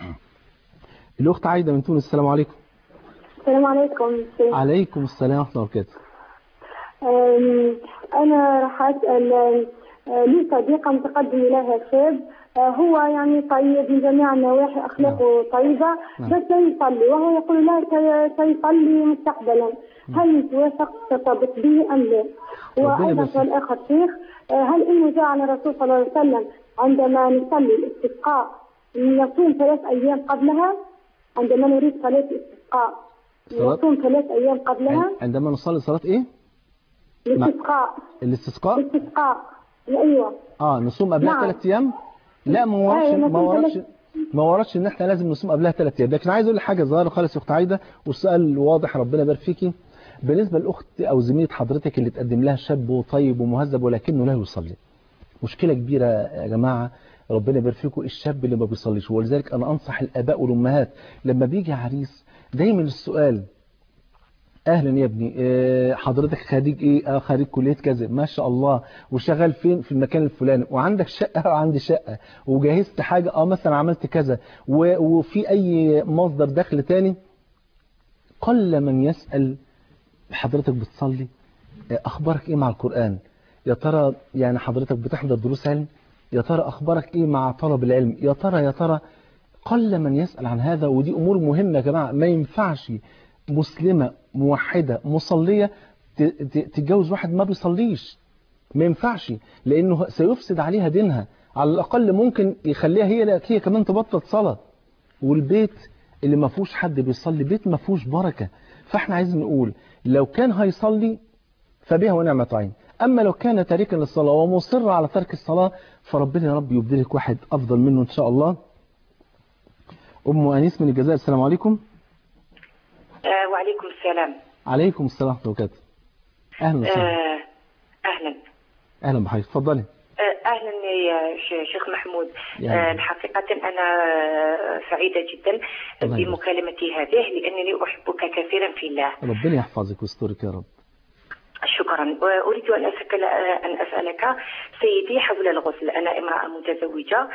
الأخت عايدة من تونس السلام عليكم السلام عليكم شيخ. عليكم السلام ورحمة الله وبركاته أم، أنا راح أسأل أه، لي صديقة متقدم لها شاب أه، هو يعني طيب من جميع النواحي أخلاقه طيبة نعم. بس لا يصلي وهو يقول لا سي- سيصلي مستقبلا هل توافق ترتبط به أم لا؟ ربنا وأيضا يبارك سؤال آخر شيخ أه، هل إنه جاء عن الرسول صلى الله عليه وسلم عندما نصلي الاستسقاء نصوم ثلاث أيام قبلها عندما نريد صلاة الاستسقاء صلاة؟ نصوم ثلاث أيام قبلها عندما نصلي صلاة ايه الاستسقاء الاستسقاء الاستسقاء ايوه اه نصوم قبلها نعم. ثلاث ايام لا ما وردش أيوة، ما نصوم وردش ثلاث- ما وردش ان احنا لازم نصوم قبلها ثلاث ايام لكن عايز اقول لك حاجه صغيره خالص يا اخت عايده والسؤال واضح ربنا يبارك فيكي بالنسبه لاخت او زميله حضرتك اللي تقدم لها شاب وطيب ومهذب ولكنه لا يصلي مشكله كبيره يا جماعه ربنا يبارك فيكم الشاب اللي ما بيصليش ولذلك انا انصح الاباء والامهات لما بيجي عريس دايما السؤال اهلا يا ابني آه، حضرتك خريج ايه اه خريج كليه كذا ما شاء الله وشغال فين في المكان الفلاني وعندك شقه وعندي شقه وجهزت حاجه اه مثلا عملت كذا و- وفي اي مصدر دخل تاني قل من يسال حضرتك بتصلي آه، اخبارك ايه مع القران يا ترى يعني حضرتك بتحضر دروس علم يا ترى اخبارك ايه مع طلب العلم يا ترى يا ترى قل من يسأل عن هذا ودي أمور مهمة يا جماعة ما ينفعش مسلمة موحدة مصلية ت- ت- تتجوز واحد ما بيصليش ما ينفعش لأنه سيفسد عليها دينها على الأقل ممكن يخليها هي هي كمان تبطل صلاة والبيت اللي ما فيهوش حد بيصلي بيت ما فيهوش بركة فاحنا عايزين نقول لو كان هيصلي فبها ونعمة عين أما لو كان تاركا للصلاة ومصر على ترك الصلاة فربنا يا رب يبدلك واحد أفضل منه إن شاء الله أم أنيس من الجزائر السلام عليكم آه وعليكم السلام عليكم السلام ورحمة الله وبركاته أهلا وسهلا آه أهلا أهلا بحضرتك اتفضلي آه أهلا يا ش- شيخ محمود يا آه أهلا. الحقيقة أنا سعيدة جدا الله يبارك. بمكالمتي هذه لأنني أحبك كثيرا في الله ربنا يحفظك ويسترك يا رب شكرا وأريد أن أسأل أن أسألك سيدي حول الغسل أنا امرأة متزوجة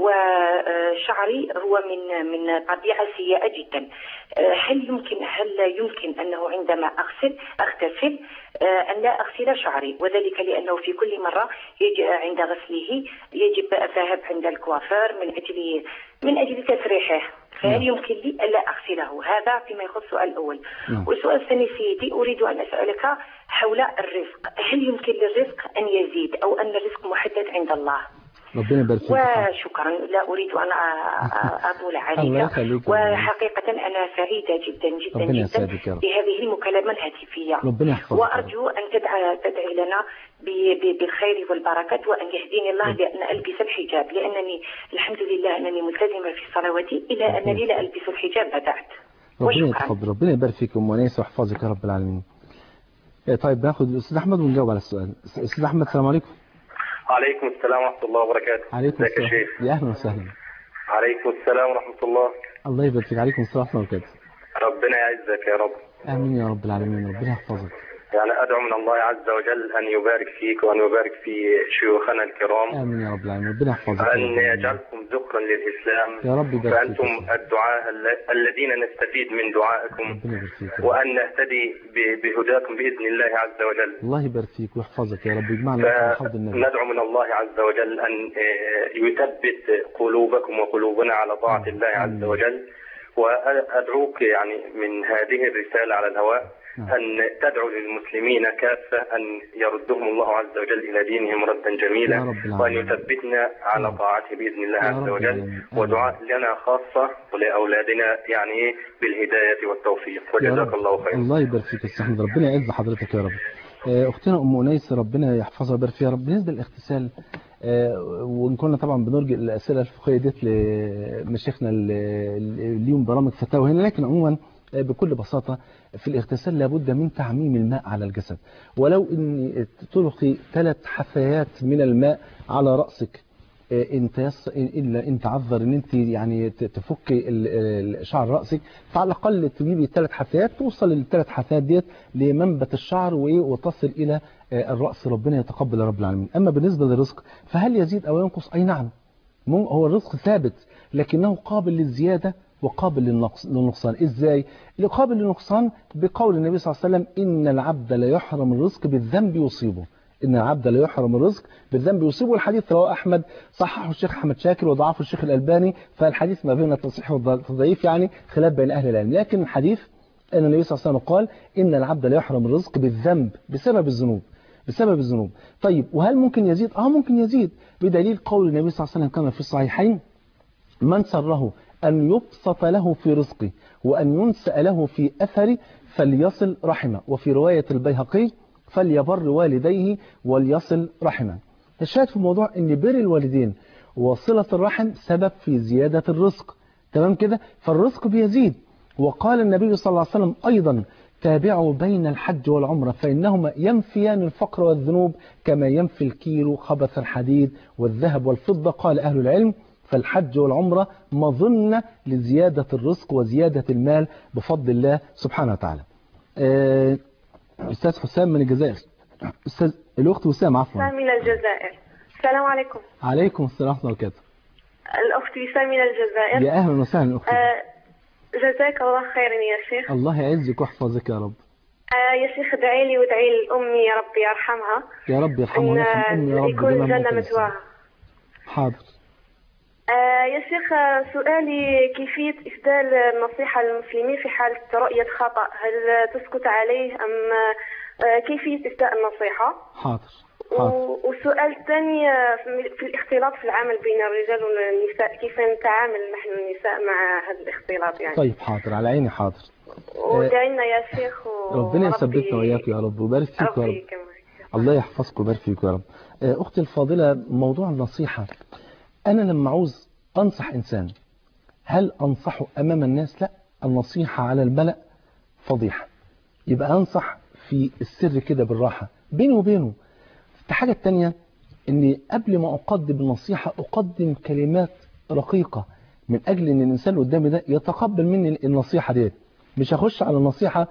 وشعري هو من من طبيعة سيئة جدا هل يمكن هل يمكن أنه عندما أغسل أغتسل أن لا أغسل شعري وذلك لأنه في كل مرة يجي عند غسله يجب الذهاب عند الكوافير من أجل من أجل تسريحه فهل نعم. يمكن لي ألا أغسله هذا فيما يخص السؤال الأول نعم. والسؤال الثاني سيدي أريد أن أسألك حول الرزق هل يمكن للرزق أن يزيد أو أن الرزق محدد عند الله ربنا يبارك فيك وشكرا لا أريد أن أ- أ- أطول الله عليك يخليك. وحقيقة أنا سعيدة جدا جدا ربنا جدا يسعدك يا رب. بهذه المكالمة الهاتفية ربنا يحفظك يا رب. وأرجو أن تدعى تدعي لنا ب- ب- بالخير والبركات وأن يهديني الله لأن ألبس الحجاب لأنني الحمد لله أنني ملتزمة في صلواتي إلا أنني لا ألبس الحجاب بدأت ربنا وشكرا يتفضل ربنا يبارك فيك يا ام انيس ويحفظك يا رب العالمين إيه طيب ناخد الاستاذ احمد ونجاوب على السؤال استاذ احمد السلام عليكم عليكم السلام ورحمة الله وبركاته عليكم ازيك يا السلام شيخ يا اهلا وسهلا عليكم السلام ورحمة الله الله يبارك فيك عليكم السلام ورحمه الله وبركاته ربنا يعزك يا رب امين يا رب العالمين ربنا يحفظك يعني أدعو من الله عز وجل أن يبارك فيك وأن يبارك في شيوخنا الكرام امين يا رب العالمين ربنا يحفظك يا وأن رب العالمين. يجعلكم ذكرا للإسلام يا رب يبارك فيك فأنتم الدعاء الل- الذين نستفيد من دعائكم ربنا يبارك فيك يا رب. وأن نهتدي ب- بهداكم بإذن الله عز وجل الله يبارك فيك ويحفظك يا رب يجمعنا على حوض النبي فندعو من الله عز وجل أن آه، يثبت قلوبكم وقلوبنا على طاعة الله عز وجل وأدعوك يعني من هذه الرسالة على الهواء أن تدعو للمسلمين كافة أن يردهم الله عز وجل إلى دينهم ردا يا جميلا رب العالمين. وأن يثبتنا على طاعته بإذن الله يا عز رب وجل العالمين. آمين. ودعاء لنا خاصة ولأولادنا يعني إيه بالهداية والتوفيق يا وجزاك رب. الله خيرا الله يبارك فيك يا أستاذ أحمد ربنا يعز حضرتك يا رب آه، اختنا ام انيس ربنا يحفظها ويبارك فيها يا رب بالنسبه للاغتسال آه، وان كنا طبعا بنرجع الاسئله الفقهيه ديت لمشايخنا اللي ليهم برامج فتاوى هنا لكن عموما آه، بكل بساطه في الاغتسال لابد من تعميم الماء على الجسد ولو ان تلقي ثلاث حثيات من الماء على راسك آه، ان تيس... الا ان تعذر ان انت يعني ت- تفك ال- ال- شعر راسك فعلى الاقل تجيبي ثلاث حثيات توصل للثلاث حثيات ديت لمنبت الشعر وايه وتصل الى آه، الراس ربنا يتقبل يا رب العالمين اما بالنسبه للرزق فهل يزيد او ينقص اي نعم مو- هو الرزق ثابت لكنه قابل للزياده وقابل للنقص للنقصان ازاي قابل للنقصان بقول النبي صلى الله عليه وسلم ان العبد لا يحرم الرزق بالذنب يصيبه ان العبد لا يحرم الرزق بالذنب يصيبه الحديث رواه احمد صححه الشيخ احمد شاكر وضعفه الشيخ الالباني فالحديث ما بين التصحيح والتضعيف يعني خلاف بين اهل العلم لكن الحديث ان النبي صلى الله عليه وسلم قال ان العبد لا يحرم الرزق بالذنب بسبب الذنوب بسبب الذنوب طيب وهل ممكن يزيد اه ممكن يزيد بدليل قول النبي صلى الله عليه وسلم كما في الصحيحين من سره أن يبسط له في رزقه وأن ينسأ له في أثره فليصل رحمه وفي رواية البيهقي فليبر والديه وليصل رحمه الشاهد في الموضوع أن بر الوالدين وصلة الرحم سبب في زيادة الرزق تمام كده فالرزق بيزيد وقال النبي صلى الله عليه وسلم أيضا تابعوا بين الحج والعمرة فإنهما ينفيان الفقر والذنوب كما ينفي الكيلو خبث الحديد والذهب والفضة قال أهل العلم فالحج والعمرة مظنة لزيادة الرزق وزيادة المال بفضل الله سبحانه وتعالى آه، أستاذ حسام من الجزائر أستاذ الأخت وسام عفوا وسام من الجزائر السلام عليكم عليكم السلام ورحمة الله وبركاته الأخت وسام من الجزائر يا أهلا وسهلا أختي آه جزاك الله خيرا يا شيخ الله يعزك ويحفظك يا رب آه يا شيخ ادعي لي وادعي لأمي يا رب يرحمها يا رب يرحمه أن ويرحم أمي يا رب يكون جميع الجنة موتى مثواها حاضر آه يا شيخ آه، سؤالي كيفية إسدال النصيحة للمسلمين في حالة رؤية خطأ هل تسكت عليه أم آه، كيفية إسداء النصيحة حاضر حاضر و- والسؤال الثاني آه، في- في الاختلاط في العمل بين الرجال والنساء كيف نتعامل نحن النساء مع هذا الاختلاط يعني طيب حاضر على عيني حاضر ودعينا يا شيخ و- ربنا وربي- يثبتنا وإياك يا رب ويبارك فيك يا ربي رب يكرمك. الله يحفظك ويبارك فيك يا رب آه، أختي الفاضلة موضوع النصيحة أنا لما عاوز أنصح إنسان هل أنصحه أمام الناس لا النصيحة على الملأ فضيحة يبقى أنصح في السر كده بالراحة بيني وبينه الحاجة التانية أني قبل ما أقدم النصيحة أقدم كلمات رقيقة من أجل أن الإنسان اللي قدامي ده يتقبل مني النصيحة ديت مش هخش على النصيحة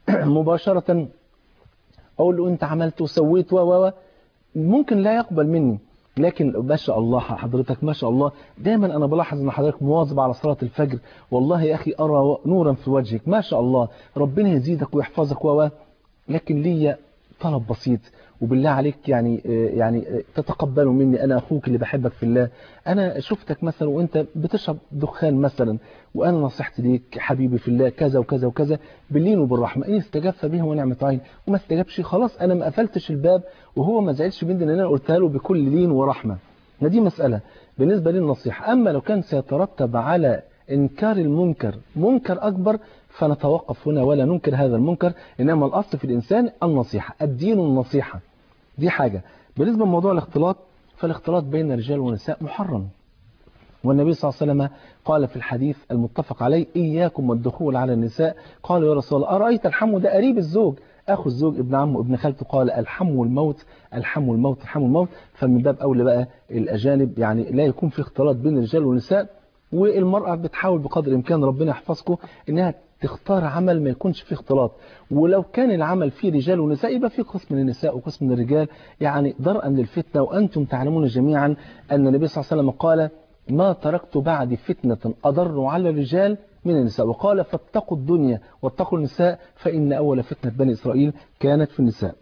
مباشرة أقول له أنت عملت وسويت و و و ممكن لا يقبل مني لكن ما شاء الله حضرتك ما شاء الله دايما أنا بلاحظ أن حضرتك مواظب على صلاة الفجر والله يا أخي أرى نورا في وجهك ما شاء الله ربنا يزيدك ويحفظك و و لكن لي طلب بسيط وبالله عليك يعني يعني تتقبلوا مني انا اخوك اللي بحبك في الله انا شفتك مثلا وانت بتشرب دخان مثلا وانا نصيحتي ليك حبيبي في الله كذا وكذا وكذا باللين وبالرحمه ان استجاب فبها ونعمه عين وما استجابش خلاص انا ما قفلتش الباب وهو ما زعلش مني ان انا قلتها له بكل لين ورحمه دي مساله بالنسبه للنصيحه اما لو كان سيترتب على انكار المنكر منكر اكبر فنتوقف هنا ولا ننكر هذا المنكر إنما الأصل في الإنسان النصيحة الدين النصيحة دي حاجة بالنسبة لموضوع الاختلاط فالاختلاط بين الرجال والنساء محرم والنبي صلى الله عليه وسلم قال في الحديث المتفق عليه إياكم والدخول على النساء قالوا يا رسول الله أرأيت الحم ده قريب الزوج أخو الزوج ابن عمه ابن خالته قال الحم الموت الحم الموت الحم الموت فمن باب أولى بقى الأجانب يعني لا يكون في اختلاط بين الرجال والنساء والمرأة بتحاول بقدر الإمكان ربنا يحفظكم إنها تختار عمل ما يكونش فيه اختلاط ولو كان العمل فيه رجال ونساء يبقى فيه قسم للنساء وقسم للرجال يعني درءا للفتنة وأنتم تعلمون جميعا أن النبي صلى الله عليه وسلم قال ما تركت بعد فتنة أضر على الرجال من النساء وقال فاتقوا الدنيا واتقوا النساء فإن أول فتنة بني إسرائيل كانت في النساء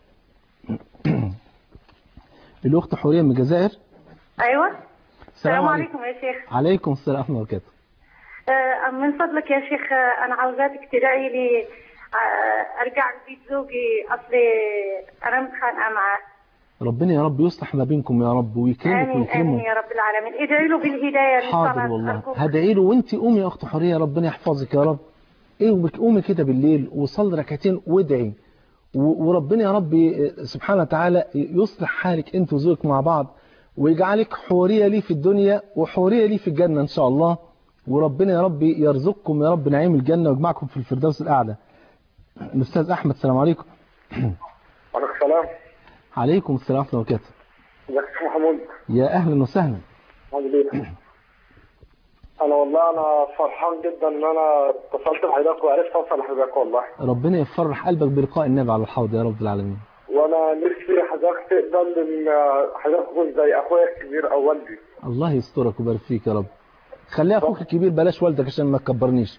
الأخت حورية من الجزائر ايوه السلام السلام عليكم. عليكم يا شيخ عليكم السلام ورحمة الله وبركاته آه، من فضلك يا شيخ آه، انا عاوزاتك تدعي لي آه، ارجع لبيت زوجي اصلي انا متخانقه معاه ربنا يا رب يصلح ما بينكم يا رب ويكرمك امين امين ويكرمه يا رب العالمين ادعي له بالهدايه حاضر للصلاة والله أرجوك. هدعي له وانت قومي يا اخت حوريه ربنا يحفظك يا رب ايه قومي كده بالليل وصلي ركعتين وادعي و- وربنا يا رب سبحانه وتعالى يصلح حالك انت وزوجك مع بعض ويجعلك حوريه لي في الدنيا وحوريه لي في الجنه ان شاء الله وربنا يا رب يرزقكم يا رب نعيم الجنه ويجمعكم في الفردوس الاعلى الاستاذ احمد السلام عليكم وعليكم السلام عليكم السلام ورحمه الله وبركاته ازيك يا أستاذ محمود يا اهلا وسهلا عامل ايه؟ انا والله انا فرحان جدا ان انا اتصلت بحضرتك وعرفت اوصل لحضرتك والله ربنا يفرح قلبك بلقاء النبي على الحوض يا رب العالمين وانا نفسي حضرتك تقبل ان حضرتك تكون زي اخويا الكبير او والدي الله يسترك ويبارك فيك يا رب خليها اخوك الكبير بلاش والدك عشان ما تكبرنيش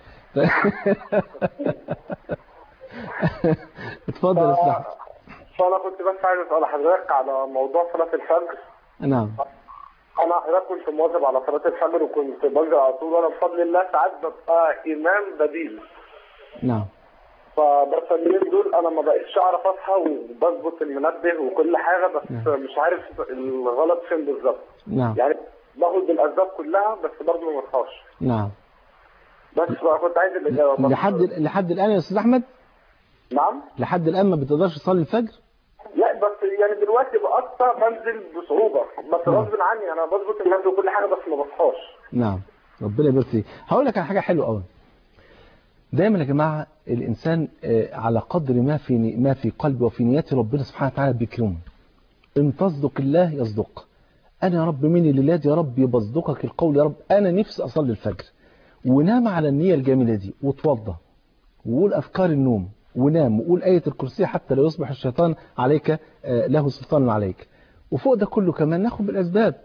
اتفضل يا استاذ أحمد. فانا كنت بس عايز اسال حضرتك على موضوع صلاه الفجر نعم انا حضرتك كنت مواظب على صلاه الفجر وكنت بنزل على طول وانا بفضل الله ساعات ببقى امام بديل نعم فبس اليومين دول انا ما بقتش اعرف اصحى وبظبط المنبه وكل حاجه بس مش عارف الغلط فين بالظبط نعم يعني باخد بالاسباب كلها بس برضه ما بصحاش نعم بس بقى كنت عايز الاجابه بس. لحد لحد الان يا استاذ احمد نعم لحد الان ما بتقدرش تصلي الفجر لا بس يعني دلوقتي بقطع بنزل بصعوبه بس نعم. غصب عني انا بظبط المنبه وكل حاجه بس ما بصحاش نعم ربنا يبارك فيك هقول لك على حاجه حلوه قوي دايما يا جماعه الانسان آه، على قدر ما في ني- ما في قلبه وفي نيته ربنا سبحانه وتعالى بيكرمه ان تصدق الله يصدق انا يا رب مين اللي يا رب بصدقك القول يا رب انا نفسي اصلي الفجر ونام على النيه الجميله دي وتوضى وقول أذكار النوم ونام وقول آية الكرسي حتى لا يصبح الشيطان عليك آه، له سلطان عليك وفوق ده كله كمان ناخد بالأسباب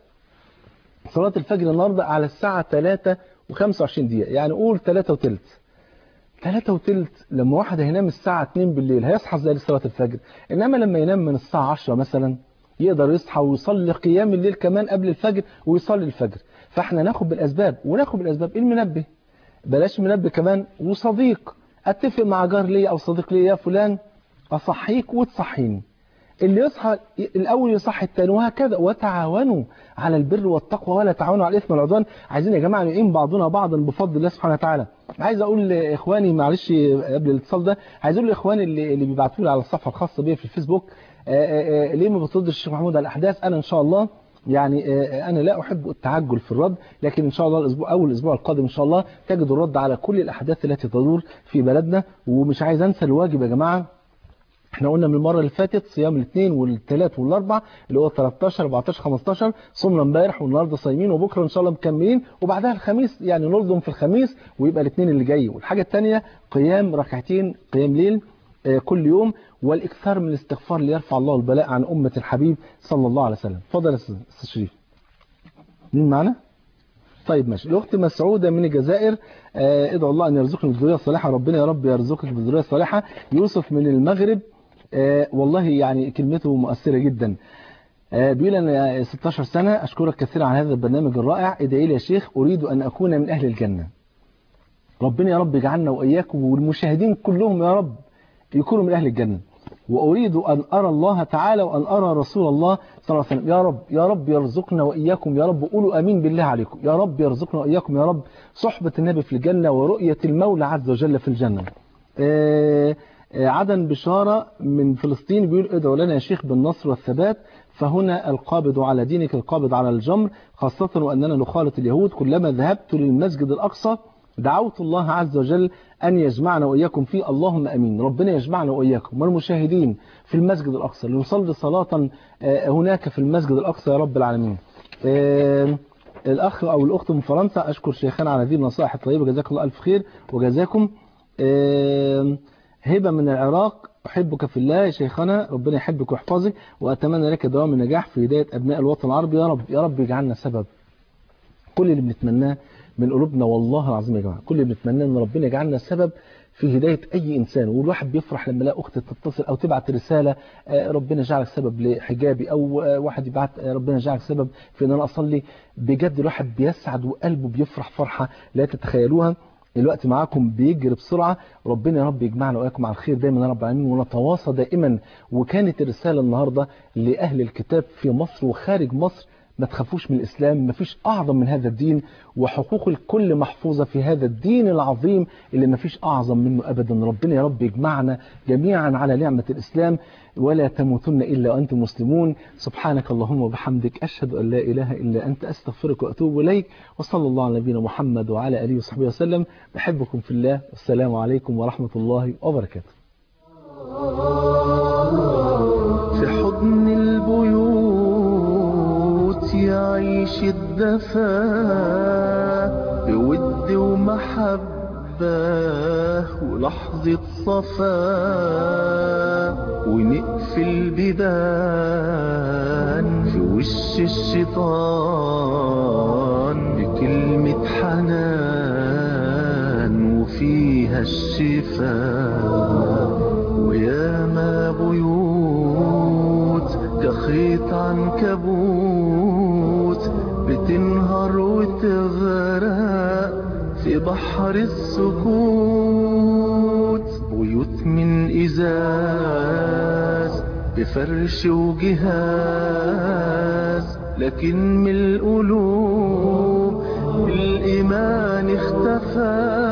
صلاة الفجر النهاردة على الساعة 3 و25 دقيقة يعني قول 3 وتلت 3 وتلت لما واحد هينام الساعة 2 بالليل هيصحى ازاي لصلاة الفجر إنما لما ينام من الساعة 10 مثلا يقدر يصحى ويصلي قيام الليل كمان قبل الفجر ويصلي الفجر فاحنا ناخد بالأسباب وناخد بالأسباب المنبه بلاش منبه كمان وصديق اتفق مع جار ليا او صديق ليا يا فلان اصحيك وتصحيني اللي يصحى الاول يصحي الثاني وهكذا وتعاونوا على البر والتقوى ولا تعاونوا على الاثم والعدوان عايزين يا جماعه نعين بعضنا بعضا بفضل الله سبحانه وتعالى عايز اقول لاخواني معلش قبل الاتصال ده عايز اقول لاخواني اللي, اللي بيبعتوا لي على الصفحه الخاصه بيا في الفيسبوك آآ آآ ليه ما بتردش الشيخ محمود على الاحداث انا ان شاء الله يعني آه، انا لا احب التعجل في الرد لكن ان شاء الله الاسبوع اول الاسبوع القادم ان شاء الله تجد الرد على كل الاحداث التي تدور في بلدنا ومش عايز انسى الواجب يا جماعه احنا قلنا من المره اللي فاتت صيام الاثنين والثلاث والاربع اللي هو 13 14 15 صمنا امبارح والنهارده صايمين وبكره ان شاء الله مكملين وبعدها الخميس يعني نلضم في الخميس ويبقى الاثنين اللي جاي والحاجه الثانيه قيام ركعتين قيام ليل آه، كل يوم والاكثار من الاستغفار ليرفع الله البلاء عن امه الحبيب صلى الله عليه وسلم اتفضل يا استاذ أستاذ شريف مين معنا طيب ماشي الاخت مسعوده من الجزائر آه ادعو الله ان يرزقني بالذريه الصالحه ربنا يا رب يرزقك بالذريه الصالحه يوسف من المغرب آه والله يعني كلمته مؤثره جدا آه بيقول انا 16 سنه اشكرك كثيرا على هذا البرنامج الرائع ادعي لي يا شيخ اريد ان اكون من اهل الجنه ربنا يا رب يجعلنا واياكم والمشاهدين كلهم يا رب يكونوا من اهل الجنه وأريد أن أرى الله تعالى وأن أرى رسول الله صلى الله عليه وسلم يا رب يا رب يرزقنا وإياكم يا رب قولوا أمين بالله عليكم يا رب يرزقنا وإياكم يا رب صحبة النبي في الجنة ورؤية المولى عز وجل في الجنة آه، آه، عدن بشارة من فلسطين بيقول ادعوا لنا يا شيخ بالنصر والثبات فهنا القابض على دينك القابض على الجمر خاصة وأننا نخالط اليهود كلما ذهبت للمسجد الأقصى دعوت الله عز وجل أن يجمعنا وإياكم فيه اللهم أمين ربنا يجمعنا وإياكم والمشاهدين في المسجد الأقصى لنصلي صلاة هناك في المسجد الأقصى يا رب العالمين الأخ أو الأخت من فرنسا أشكر شيخنا على هذه النصائح الطيبة جزاكم الله ألف خير وجزاكم هبة من العراق أحبك في الله يا شيخنا ربنا يحبك ويحفظك وأتمنى لك دوام النجاح في هداية أبناء الوطن العربي يا رب يا رب يجعلنا سبب كل اللي بنتمناه من قلوبنا والله العظيم يا جماعة كل اللي بنتمناه ان ربنا يجعلنا سبب في هداية أي إنسان والواحد بيفرح لما يلاقي أخت تتصل أو تبعت رسالة ربنا جعلك سبب لحجابي أو واحد يبعت ربنا جعلك سبب في أن أنا أصلي بجد الواحد بيسعد وقلبه بيفرح فرحة لا تتخيلوها الوقت معاكم بيجري بسرعة ربنا يا رب يجمعنا وإياكم على الخير دايما يا رب العالمين ونتواصى دائما وكانت الرسالة النهاردة لأهل الكتاب في مصر وخارج مصر ما تخافوش من الإسلام ما فيش أعظم من هذا الدين وحقوق الكل محفوظة في هذا الدين العظيم اللي ما فيش أعظم منه أبدا ربنا يا رب يجمعنا جميعا على نعمة الإسلام ولا تموتن إلا وأنتم مسلمون سبحانك اللهم وبحمدك أشهد أن لا إله إلا أنت أستغفرك وأتوب إليك وصلى الله على نبينا محمد وعلى آله وصحبه وسلم بحبكم في الله والسلام عليكم ورحمة الله وبركاته في حضن البيوت يعيش الدفا بود ومحبة ولحظة صفا ونقفل بيبان في وش الشيطان بكلمة حنان وفيها الشفاء وياما بيوت كخيط عنكبوت بتنهار وتغرق في بحر السكوت بيوت من إزاز بفرش وجهاز لكن من القلوب الإيمان اختفى